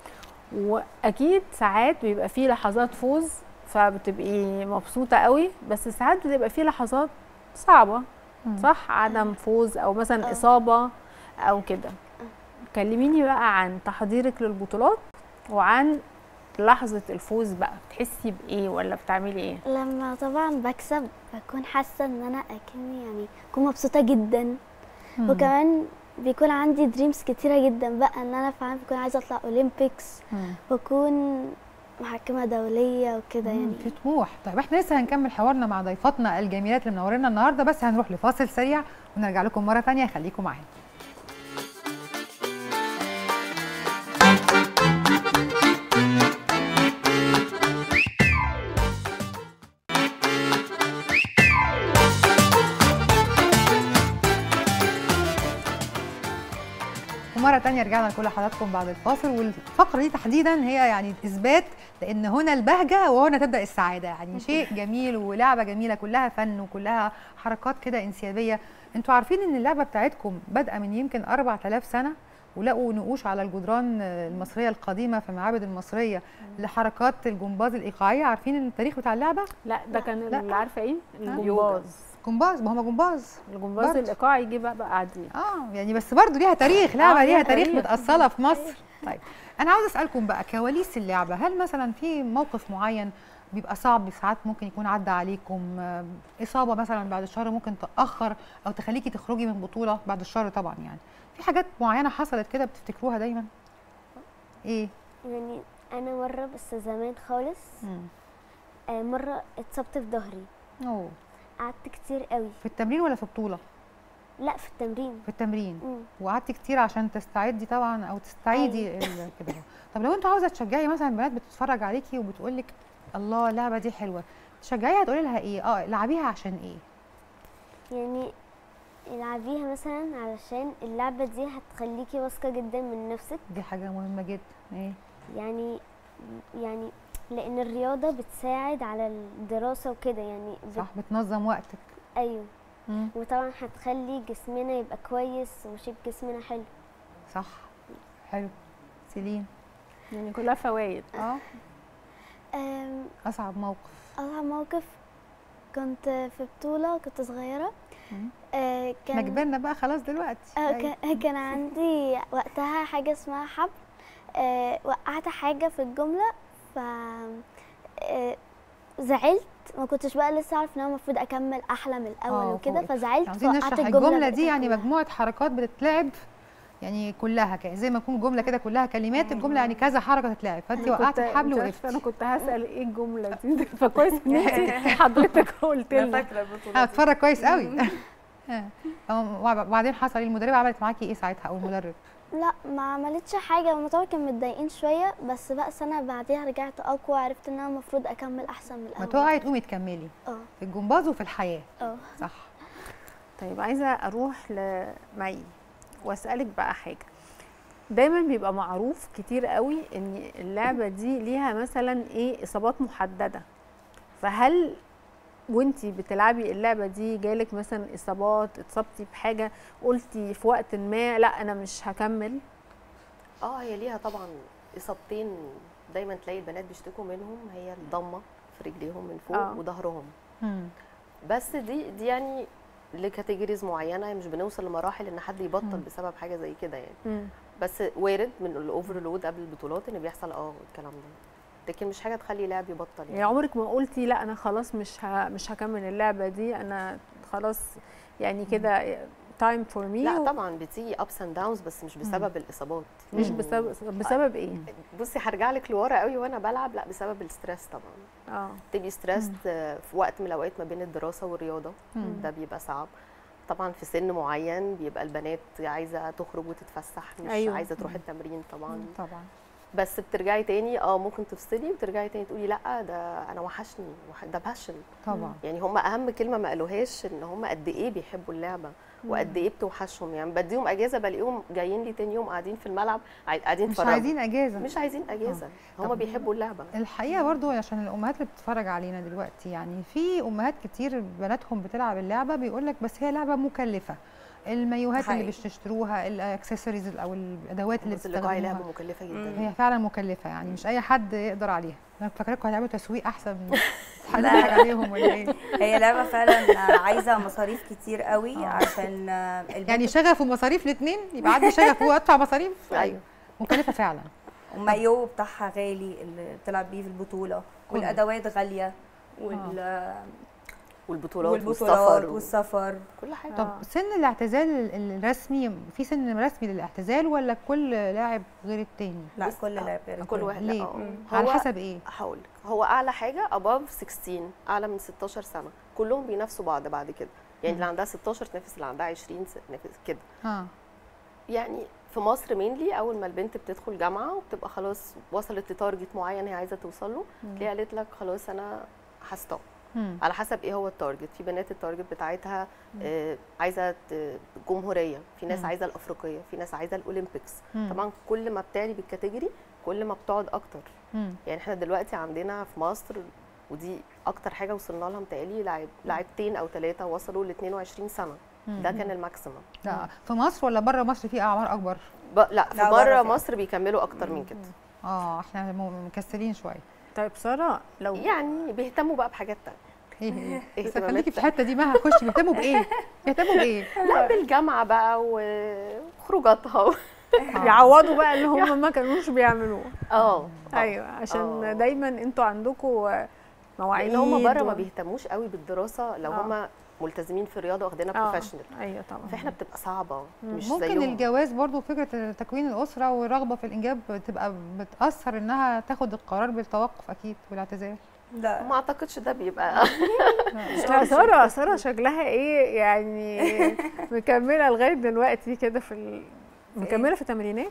واكيد ساعات بيبقى فيه لحظات فوز فبتبقي مبسوطه قوي بس ساعات بتبقى فيه لحظات صعبه صح عدم فوز او مثلا اصابه او كده كلميني بقى عن تحضيرك للبطولات وعن لحظه الفوز بقى بتحسي بايه ولا بتعملي ايه لما طبعا بكسب بكون حاسه ان انا اكني يعني بكون مبسوطه جدا مم. وكمان بيكون عندي دريمز كتيره جدا بقى ان انا فعلا بكون عايزه اطلع اولمبيكس مم. بكون محكمه دوليه وكده مم، يعني في طموح طيب احنا لسه هنكمل حوارنا مع ضيفاتنا الجميلات اللي منورينا النهارده بس هنروح لفاصل سريع ونرجع لكم مره ثانيه خليكم معانا ومرة تانية رجعنا لكل حضراتكم بعد الفاصل والفقرة دي تحديدا هي يعني إثبات لأن هنا البهجة وهنا تبدأ السعادة يعني شيء جميل ولعبة جميلة كلها فن وكلها حركات كده انسيابية انتوا عارفين ان اللعبة بتاعتكم بادئة من يمكن 4000 سنة ولقوا نقوش على الجدران المصرية القديمة في المعابد المصرية لحركات الجمباز الإيقاعية عارفين التاريخ بتاع اللعبة؟ لا ده كان لا. اللي عارفه ايه يوجا. الجمباز جمباز ما هم جمباز الجمباز برضه. الايقاعي يجي بقى بقى قاعدين اه يعني بس برضه ليها تاريخ لعبه آه، ليها ليها تاريخ تاريخ. متاصله في مصر طيب انا عاوز اسالكم بقى كواليس اللعبه هل مثلا في موقف معين بيبقى صعب ساعات ممكن يكون عدى عليكم آه، اصابه مثلا بعد الشهر ممكن تاخر او تخليكي تخرجي من بطوله بعد الشهر طبعا يعني في حاجات معينه حصلت كده بتفتكروها دايما ايه يعني انا مره بس زمان خالص مم. آه، مره اتصبت في ظهري اوه قعدت كتير قوي في التمرين ولا في بطوله لا في التمرين في التمرين مم. وقعدتي كتير عشان تستعدي طبعا او تستعيدي ال- كده طب لو انت عاوزه تشجعي مثلا بنات بتتفرج عليكي وبتقول لك الله اللعبه دي حلوه تشجعيها تقولي لها ايه اه العبيها عشان ايه يعني العبيها مثلا علشان اللعبة دي هتخليكي واثقة جدا من نفسك دي حاجه مهمه جدا ايه يعني يعني لأن الرياضة بتساعد على الدراسة وكده يعني بت... صح بتنظم وقتك أيوه مم. وطبعا هتخلي جسمنا يبقى كويس وشيب جسمنا حلو صح حلو سيلين يعني كلها فوائد اه أم، اصعب موقف أصعب موقف كنت في بطولة كنت صغيرة آه، احنا كبرنا بقى خلاص دلوقتي آه، أيوة. كان- كان عندي وقتها حاجة اسمها حبل آه، وقعت حاجة في الجملة ف آه، زعلت ما كنتش بقى لسه اعرف ان انا المفروض اكمل احلى من الاول آه، وكده فوق- فزعلت عايزين فوقعت نشرح الجملة الجمله دي بقيتها يعني كلها. مجموعه حركات بتتلعب يعني كلها كده زي ما يكون جمله كده كلها كلمات الجمله يعني كذا حركه تتلعب فانت أنا وقعتي كنت- الحبل مش عارفة، وقفتي انا كنت هسال ايه الجمله دي فكويس ان انت حضرتك قلت أنا لنا فاكرة البطولة اه دي. اتفرج كويس قوي آه. وبعدين حصل ايه المدربه عملت معاكي ايه ساعتها او المدرب لا ما عملتش حاجه هما طبعا كانوا متضايقين شويه بس بقى سنه بعديها رجعت اقوى وعرفت ان انا المفروض اكمل احسن من ما الاول تقعي تقومي تكملي اه في الجمباز وفي الحياه اه صح طيب عايزه اروح لمي واسالك بقى حاجه دايما بيبقى معروف كتير قوي ان اللعبه دي ليها مثلا ايه اصابات محدده فهل وانتي بتلعبي اللعبه دي جالك مثلا اصابات اتصبتي بحاجه قلتي في وقت ما لا انا مش هكمل اه هي ليها طبعا اصابتين دايما تلاقي البنات بيشتكوا منهم هي الضمه في رجليهم من فوق آه. وظهرهم مم. بس دي دي يعني لكاتيجوريز معينه مش بنوصل لمراحل ان حد يبطل مم. بسبب حاجه زي كده يعني مم. بس وارد من الاوفرلود قبل البطولات ان بيحصل اه الكلام ده لكن مش حاجه تخلي لاعب يبطل يعني عمرك ما قلتي لا انا خلاص مش ه... مش هكمل اللعبه دي انا خلاص يعني كده تايم فور مي لا طبعا بتيجي ابس اند داونز بس مش بسبب الاصابات مش يعني بسبب بسبب ايه بصي هرجع لك لورا قوي وانا بلعب لا بسبب الستريس طبعا اه تبقي ستريس في وقت من الاوقات ما بين الدراسه والرياضه مم. ده بيبقى صعب طبعا في سن معين بيبقى البنات عايزه تخرج وتتفسح مش أيوة. أيوة. عايزه تروح التمرين طبعا طبعا بس بترجعي تاني اه ممكن تفصلي وترجعي تاني تقولي لا ده انا وحشني وح- ده باشن طبعا يعني هم اهم كلمه ما قالوهاش ان هم قد ايه بيحبوا اللعبه وقد ايه بتوحشهم يعني بديهم اجازه بلاقيهم جايين لي تاني يوم قاعدين في الملعب عاي- قاعدين مش يتفرجوا. عايزين اجازه مش عايزين اجازه هم طب بيحبوا اللعبه الحقيقه برضو عشان الامهات اللي بتتفرج علينا دلوقتي يعني في امهات كتير بناتهم بتلعب اللعبه بيقول لك بس هي لعبه مكلفه المايوهات اللي حقيقي. بيشتروها الاكسسوارز او الادوات اللي بس اللي قاعدة بتستخدموها لعبه مكلفه جدا هي فعلا مكلفه يعني مش اي حد يقدر عليها انا فاكراكم هتعملوا تسويق احسن من حد لا. يضحك عليهم ولا ايه هي لعبه فعلا عايزه مصاريف كتير قوي عشان البنت يعني شغف ومصاريف الاثنين يبقى عندي شغف وادفع مصاريف أيوة. مكلفه فعلا والمايو بتاعها غالي اللي بتلعب بيه في البطوله كله. والادوات غاليه وال والبطولات والبطولات والسفر و- والسفر كل حاجه طب سن الاعتزال ال- الرسمي في سن رسمي للاعتزال ولا كل لاعب غير التاني لا كل لاعب غير كل التاني. واحد ليه؟ اه على هو- حسب ايه هقول لك هو اعلى حاجه above 16 اعلى من 16 سنه كلهم بينافسوا بعض بعد كده يعني اللي عندها 16 تنافس اللي عندها 20 تنافس كده ها يعني في مصر مينلي اول ما البنت بتدخل جامعه وبتبقى خلاص وصلت لتارجت معين هي عايزه توصل له مم. تلاقيها قالت لك خلاص انا هستوب مم. على حسب ايه هو التارجت في بنات التارجت بتاعتها آه عايزه ت- جمهوريه في ناس مم. عايزه الافريقيه في ناس عايزه الاولمبيكس مم. طبعا كل ما بتعلي بالكاتيجوري كل ما بتقعد اكتر مم. يعني احنا دلوقتي عندنا في مصر ودي اكتر حاجه وصلنا لها متهيألي لاعب لاعبتين او ثلاثه وصلوا ل 22 سنه مم. ده كان الماكسيمم لا في مصر ولا بره مصر في اعمار اكبر ب... لا في لا، بره بره في- مصر بيكملوا اكتر من كده اه احنا م- مكسلين شويه طيب ساره لو يعني بيهتموا بقى بحاجات تانية ايه ايه بس اهتمامات خليكي في الحته دي ما هخش بيهتموا بايه بيهتموا بايه لا بالجامعه بقى وخروجاتها يعوضوا بقى اللي هم ما كانوش بيعملوه اه ايوه عشان آه. دايما انتوا عندكم مواعيد لان هم بره و- ما بيهتموش قوي بالدراسه لو آه. هم ملتزمين في الرياضه واخدينها آه. بروفيشنال ايوه طبعا فاحنا بتبقى صعبه مش ممكن زيهم الجواز برضو فكره تكوين الاسره والرغبه في الانجاب بتبقى بتاثر انها تاخد القرار بالتوقف اكيد والاعتزال لا ما اعتقدش ده بيبقى لا ساره ساره شكلها ايه يعني مكمله لغايه دلوقتي كده في ال... مكمله في التمرينات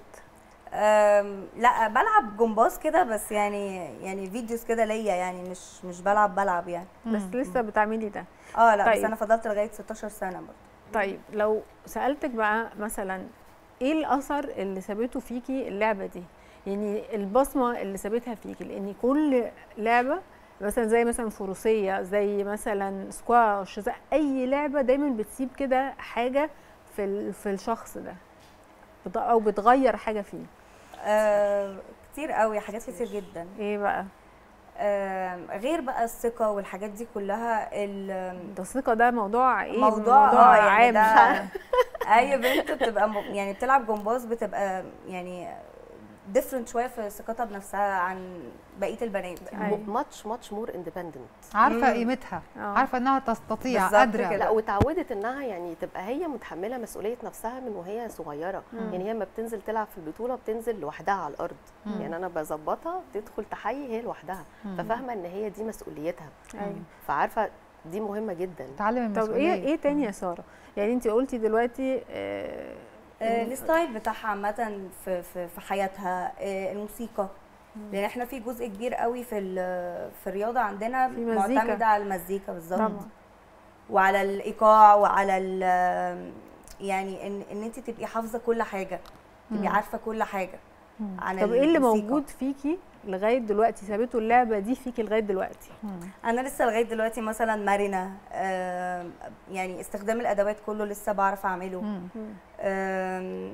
أم، لا بلعب جمباز كده بس يعني يعني فيديوز كده ليا يعني مش مش بلعب بلعب يعني بس لسه بتعملي ده اه لا بس طيب. انا فضلت لغايه 16 سنه برضه طيب لو سالتك بقى مثلا ايه الاثر اللي سابته فيكي اللعبه دي يعني البصمه اللي سابتها فيكي لان كل لعبه مثلا زي مثلا فروسيه زي مثلا سكواش زي اي لعبه دايما بتسيب كده حاجه في ال- في الشخص ده بت- او بتغير حاجه فيه آه كتير قوي حاجات كتير جدا ايه بقى آه غير بقى الثقه والحاجات دي كلها ال- ده الثقه ده موضوع ايه موضوع اه يعني عام ده اي بنت بتبقى م- يعني بتلعب جمباز بتبقى يعني ديفرنت شويه في ثقتها بنفسها عن بقيه البنات ماتش ماتش مور اندبندنت عارفه قيمتها عارفه انها تستطيع بالظبط قادره كده. لا واتعودت انها يعني تبقى هي متحمله مسؤوليه نفسها من وهي صغيره مم. يعني هي لما بتنزل تلعب في البطوله بتنزل لوحدها على الارض مم. يعني انا بظبطها تدخل تحيي هي لوحدها مم. ففاهمه ان هي دي مسؤوليتها أيوة. فعارفه دي مهمه جدا تعلم طب ايه ايه تاني يا ساره يعني انت قلتي دلوقتي آه آه، الستايل بتاعها عامة في في في حياتها آه، الموسيقى لان احنا في جزء كبير قوي في ال- في الرياضه عندنا في مزيكا. معتمده على المزيكا بالظبط طبعا. وعلى الايقاع وعلى ال- يعني ان ان انت تبقي حافظه كل حاجه تبقي مم. عارفه كل حاجه عن طب ايه اللي الموسيقى. موجود فيكي لغايه دلوقتي ثابته اللعبه دي فيكي لغايه دلوقتي انا لسه لغايه دلوقتي مثلا مرنه آم، يعني استخدام الادوات كله لسه بعرف اعمله آم،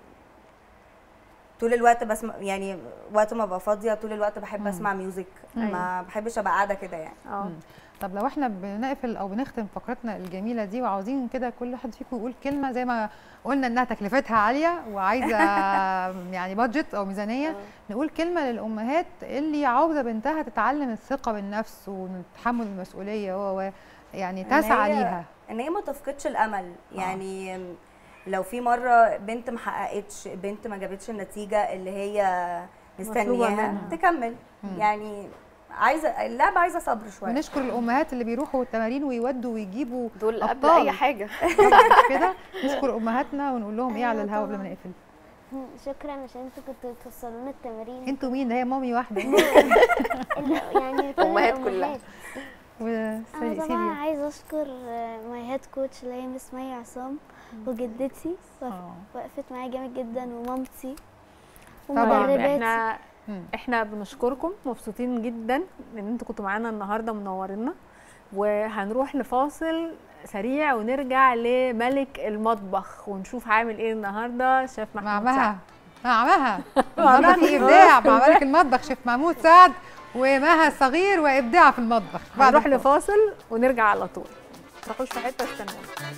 طول الوقت بسمع يعني وقت ما ببقى فاضيه طول الوقت بحب مم. اسمع ميوزك أيوة. ما بحبش ابقى قاعده كده يعني اه طب لو احنا بنقفل او بنختم فقرتنا الجميله دي وعاوزين كده كل واحد فيكم يقول كلمه زي ما قلنا انها تكلفتها عاليه وعايزه يعني بادجت او ميزانيه نقول كلمه للامهات اللي عاوزه بنتها تتعلم الثقه بالنفس وتحمل المسؤوليه و و- يعني إن تسعى هي- ليها ان هي ما تفقدش الامل يعني لو في مره بنت ما حققتش بنت ما جابتش النتيجه اللي هي مطلوبة مستنياها منها. تكمل يعني عايزه اللعبه عايزه صبر شويه ونشكر الامهات اللي بيروحوا التمارين ويودوا ويجيبوا دول قبل أبطال. اي حاجه طبعاً كده نشكر امهاتنا ونقول لهم ايه على أيوة الهوا قبل طبعاً. ما نقفل شكرا عشان انتوا كنتوا بتوصلونا التمارين انتوا مين ده هي مامي واحده يعني كل أمهات الأمهات. انا طبعا وسيليا عايزه اشكر ماي هيد كوتش اللي هي مس مي عصام وجدتي وقف- وقفت معايا جامد جدا ومامتي طبعا ومدرباتي احنا احنا بنشكركم مبسوطين جدا ان انتوا كنتوا معانا النهارده منورينا وهنروح لفاصل سريع ونرجع لملك المطبخ ونشوف عامل ايه النهارده شيف محمود مع مها سعد. مع مها مع النهارده مها. في ابداع مع ملك المطبخ شيف محمود سعد ومها الصغير وابداع في المطبخ بعد هنروح الفاصل. لفاصل ونرجع على طول ما تروحوش في حته استنونا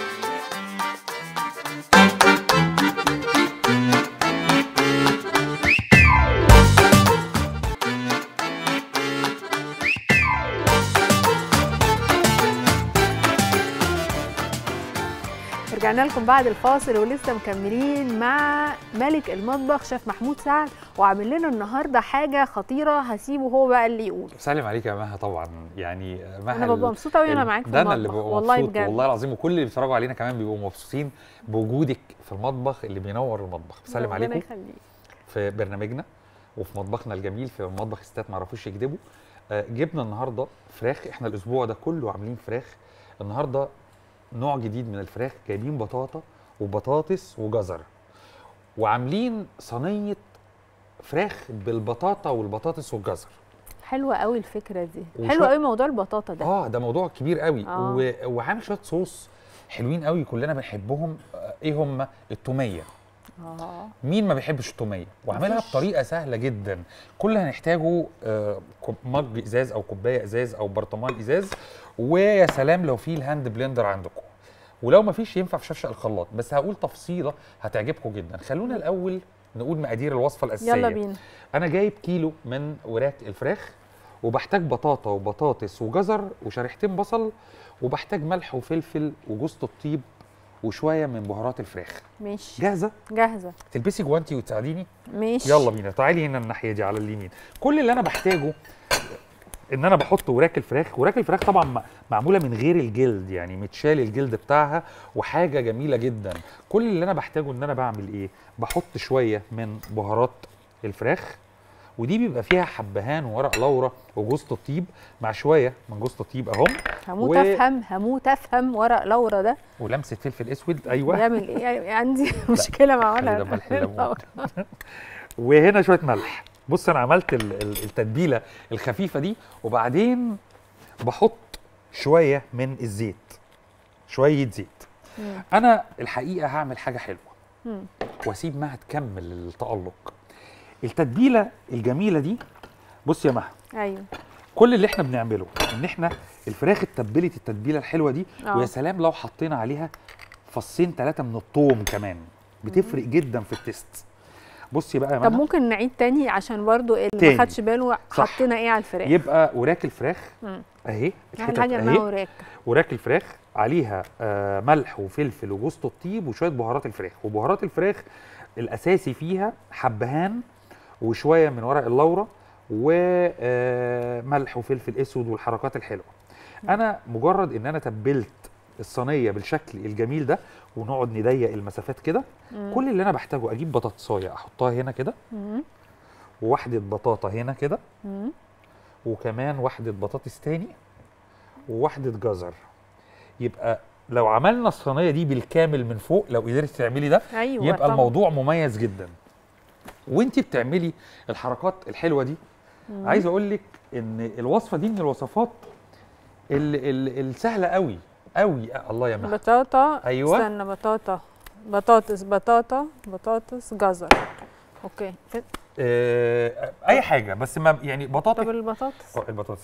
رجعنا لكم بعد الفاصل ولسه مكملين مع ملك المطبخ شيف محمود سعد وعامل لنا النهارده حاجه خطيره هسيبه هو بقى اللي يقول سلم عليك يا مها طبعا يعني مها أنا ببقى ال- مبسوطة أوي وأنا ال- معاك في ده انا اللي المطبخ، ببقى والله مبسوط بجد. والله العظيم وكل اللي بيتفرجوا علينا كمان بيبقوا مبسوطين بوجودك في المطبخ اللي بينور المطبخ بسلم ربنا عليكم يخليك. في برنامجنا وفي مطبخنا الجميل في مطبخ الستات ما يعرفوش يكذبوا آه، جبنا النهارده فراخ احنا الاسبوع ده كله عاملين فراخ النهارده نوع جديد من الفراخ جايبين بطاطا وبطاطس وجزر وعاملين صينيه فراخ بالبطاطا والبطاطس والجزر حلوه قوي الفكره دي وشوية- حلوه قوي موضوع البطاطا ده اه ده موضوع كبير قوي آه. و... وعامل شويه صوص حلوين قوي كلنا بنحبهم آه، ايه هم التوميه اه مين ما بيحبش التوميه وعاملها مفيش. بطريقه سهله جدا كل اللي هنحتاجه آه، كوب- مج ازاز او كوبايه ازاز او برطمان ازاز ويا سلام لو في الهاند بلندر عندكم ولو ما فيش ينفع في شفشق الخلاط بس هقول تفصيله هتعجبكم جدا خلونا الاول نقول مقادير الوصفه الاساسيه يلا بينا انا جايب كيلو من وراك الفراخ وبحتاج بطاطا وبطاطس وجزر وشريحتين بصل وبحتاج ملح وفلفل وجوز الطيب وشويه من بهارات الفراخ ماشي جاهزه جاهزه تلبسي جوانتي وتساعديني ماشي يلا بينا تعالي هنا الناحيه دي على اليمين كل اللي انا بحتاجه ان انا بحط وراك الفراخ وراك الفراخ طبعا م- معموله من غير الجلد يعني متشال الجلد بتاعها وحاجه جميله جدا كل اللي انا بحتاجه ان انا بعمل ايه بحط شويه من بهارات الفراخ ودي بيبقى فيها حبهان وورق لورا وجوز الطيب مع شويه من جوز الطيب اهم هموت و- افهم هموت افهم ورق لورا ده ولمسه فلفل اسود ايوه بيعمل ايه يعني عندي مشكله مع خلي ورق ده ملح ليمون. لورا. وهنا شويه ملح بص انا عملت ال- ال- التتبيله الخفيفه دي وبعدين بحط شويه من الزيت شويه زيت مم. انا الحقيقه هعمل حاجه حلوه مم. واسيب مها تكمل التالق التتبيله الجميله دي بص يا مها ايوه كل اللي احنا بنعمله ان احنا الفراخ اتبلت التتبيله الحلوه دي آه. ويا سلام لو حطينا عليها فصين ثلاثه من الثوم كمان بتفرق جدا في التيست بصي بقى يا طب مها ممكن نعيد تاني عشان برضو اللي تاني. ما خدش باله صح. حطينا ايه على الفراخ يبقى وراك الفراخ مم. اهي اهم الحتت حاجه انها اهي وراك وراك الفراخ عليها آه ملح وفلفل وجوز الطيب وشويه بهارات الفراخ وبهارات الفراخ الاساسي فيها حبهان وشويه من ورق اللورة وملح وفلفل اسود والحركات الحلوه انا مجرد ان انا تبلت الصينيه بالشكل الجميل ده ونقعد نضيق المسافات كده مم. كل اللي انا بحتاجه اجيب بطاطسايه احطها هنا كده مم. وواحده بطاطا هنا كده مم. وكمان واحدة بطاطس تاني وواحدة جزر يبقى لو عملنا الصينية دي بالكامل من فوق لو قدرت تعملي ده أيوة يبقى طبعاً. الموضوع مميز جدا وانت بتعملي الحركات الحلوة دي مم. عايز اقول لك ان الوصفة دي من الوصفات ال- ال- السهلة قوي قوي الله يا مها بطاطا أيوة. استنى بطاطا بطاطس بطاطا بطاطس جزر اوكي فين- آه اي حاجة بس ما يعني بطاطا طب البطاطس اه البطاطس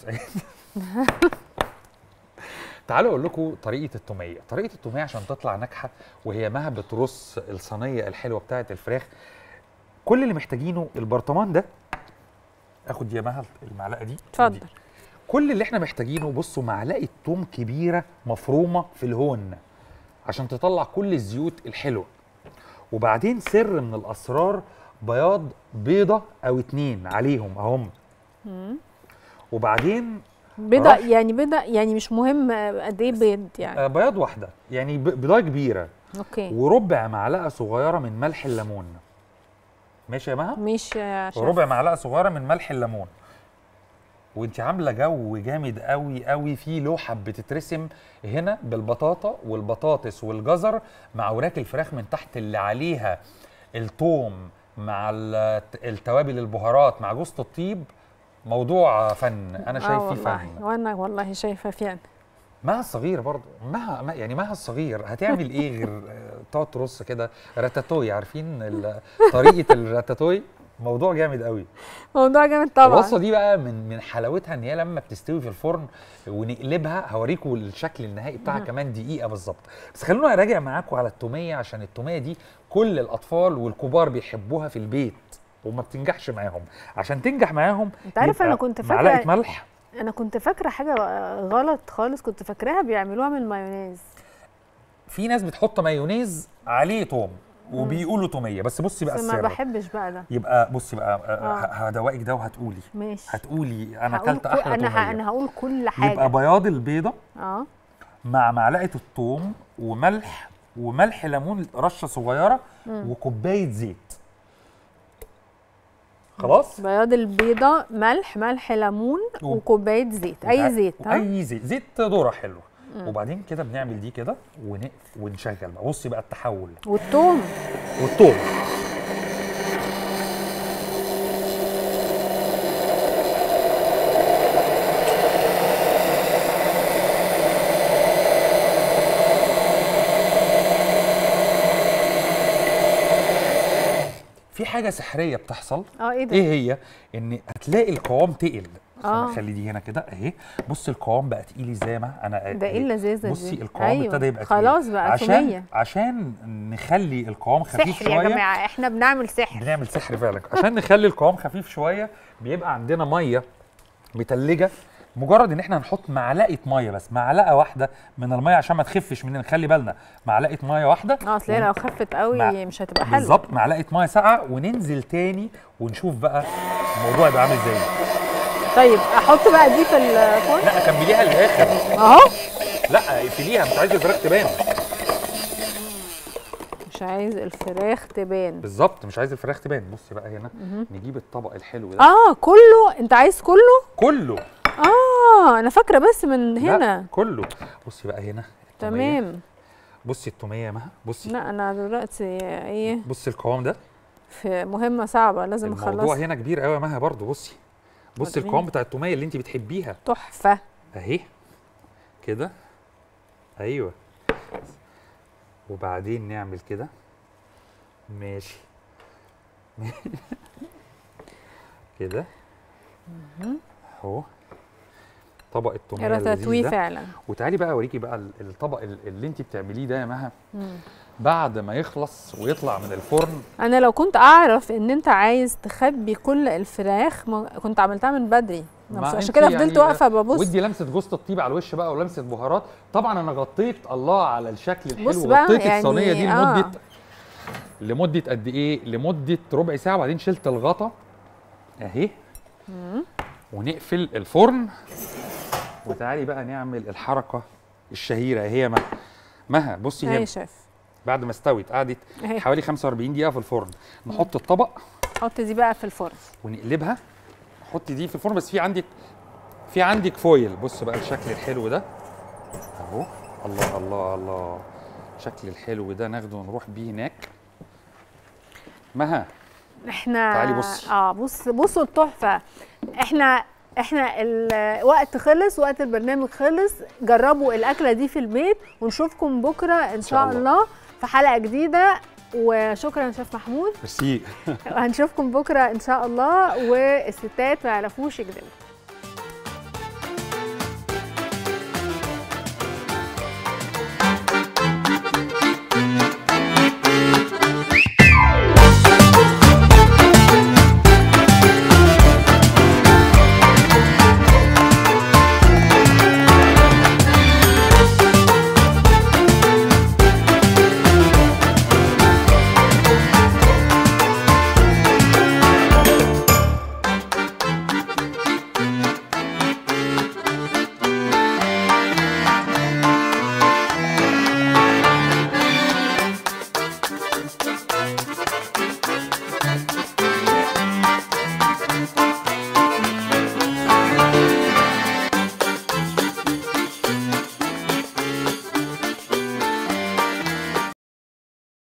تعالوا اقول لكم طريقه التوميه طريقه التوميه عشان تطلع ناجحه وهي مها بترص الصينيه الحلوه بتاعه الفراخ كل اللي محتاجينه البرطمان ده اخد يا مها المعلقه دي اتفضل كل اللي احنا محتاجينه بصوا معلقه توم كبيره مفرومه في الهون عشان تطلع كل الزيوت الحلوه وبعدين سر من الاسرار بياض بيضه او اتنين عليهم اهم مم. وبعدين بيضة رش- يعني بيضة يعني مش مهم قد ايه بيض يعني آه، بياض واحده يعني ب- بيضايه كبيره اوكي وربع معلقه صغيره من ملح الليمون ماشي يا مها مش عشان ربع معلقه صغيره من ملح الليمون وانت عامله جو جامد قوي قوي في لوحه بتترسم هنا بالبطاطا والبطاطس والجزر مع وراك الفراخ من تحت اللي عليها الثوم مع ال- التوابل البهارات مع جوز الطيب موضوع فن انا آه شايف فيه والله فن وانا والله شايفه فعلا مها الصغير برضه مها ما- يعني مها الصغير هتعمل ايه غير آه، تقعد ترص كده راتاتوي عارفين ال- طريقه الراتاتوي موضوع جامد قوي موضوع جامد طبعا الوصفه دي بقى من من حلاوتها ان هي لما بتستوي في الفرن ونقلبها هوريكم الشكل النهائي بتاعها مم. كمان دقيقه بالظبط بس خلونا اراجع معاكم على التوميه عشان التوميه دي كل الاطفال والكبار بيحبوها في البيت وما بتنجحش معاهم عشان تنجح معاهم انت عارف يبقى انا كنت فاكره معلقه ملح انا كنت فاكره حاجه غلط خالص كنت فاكراها بيعملوها من المايونيز في ناس بتحط مايونيز عليه توم وبيقولوا توميه بس بصي بقى بس ما السر بحبش بقى ده يبقى بصي بقى آه، آه. ه- هدوقك ده وهتقولي ماشي هتقولي انا هقول اكلت كل- احلى انا ه- توميه انا هقول كل حاجه يبقى بياض البيضه اه مع معلقه الثوم وملح وملح ليمون رشه صغيره مم. وكوبايه زيت خلاص بياض البيضه ملح ملح ليمون و- وكوبايه زيت اي زيت ها اي زيت زيت ذره حلو مم. وبعدين كده بنعمل دي كده ونقف ونشغل بقى بصي بقى التحول والثوم والثوم في حاجه سحريه بتحصل اه ايه ده ايه هي ان هتلاقي القوام تقل آه. آه. خلي دي هنا كده اهي بص القوام بقى تقيل ازاي ما انا ده ايه أهي. اللذاذه دي بصي القوام أيوة. ابتدى يبقى تقيل. خلاص بقى عشان توميه عشان نخلي القوام خفيف سحر شويه يا جماعه احنا بنعمل سحر بنعمل سحر فعلا عشان نخلي القوام خفيف شويه بيبقى عندنا ميه متلجه مجرد ان احنا نحط معلقه ميه بس معلقه واحده من الميه عشان ما تخفش مننا نخلي بالنا معلقه ميه واحده اه اصل هي لو خفت قوي مع- مش هتبقى حلوه بالظبط معلقه ميه ساقعه وننزل تاني ونشوف بقى الموضوع يبقى عامل ازاي طيب احط بقى دي في الفرن لا كمليها للاخر اهو لا اقفليها مش عايز الفراخ تبان مش عايز الفراخ تبان بالظبط مش عايز الفراخ تبان بصي بقى هنا مهم. نجيب الطبق الحلو ده اه كله انت عايز كله كله اه انا فاكره بس من لا هنا كله بصي بقى هنا التومية. تمام بصي التوميه يا مها بصي لا انا دلوقتي ايه بصي القوام ده في مهمه صعبه لازم الموضوع اخلصها هنا كبير قوي يا مها برضو بصي بصي وريني. القوام بتاع التوميه اللي انت بتحبيها تحفه اهي كده ايوه وبعدين نعمل كده ماشي كده اهو طبق التوميه راتاتوي اللذيذ ده. فعلا وتعالي بقى اوريكي بقى ال- الطبق ال- اللي انت بتعمليه ده يا مها مم. بعد ما يخلص ويطلع من الفرن انا لو كنت اعرف ان انت عايز تخبي كل الفراخ ما كنت عملتها من بدري ما عشان انت كده يعني فضلت واقفه ببص ودي لمسه جوز الطيب على الوش بقى ولمسه بهارات طبعا انا غطيت الله على الشكل بص الحلو بقى، غطيت يعني الصينيه دي آه. لمده لمده قد ايه لمده ربع ساعه وبعدين شلت الغطا اهي مم. ونقفل الفرن وتعالي بقى نعمل الحركه الشهيره هي مها مها بصي اهي هنا يا شيف بعد ما استوت قعدت أهي. حوالي 45 دقيقه في الفرن نحط الطبق حط دي بقى في الفرن ونقلبها حطي دي في الفرن بس في عندك في عندك فويل بص بقى الشكل الحلو ده اهو الله الله الله الشكل الحلو ده ناخده ونروح بيه هناك مها احنا تعالي بصي. اه بص بصوا التحفه احنا احنا الوقت خلص وقت البرنامج خلص جربوا الاكله دي في البيت ونشوفكم بكره ان شاء الله. الله في حلقه جديده وشكرا شيف محمود ميرسي هنشوفكم بكره ان شاء الله والستات ما يعرفوش يكذبوا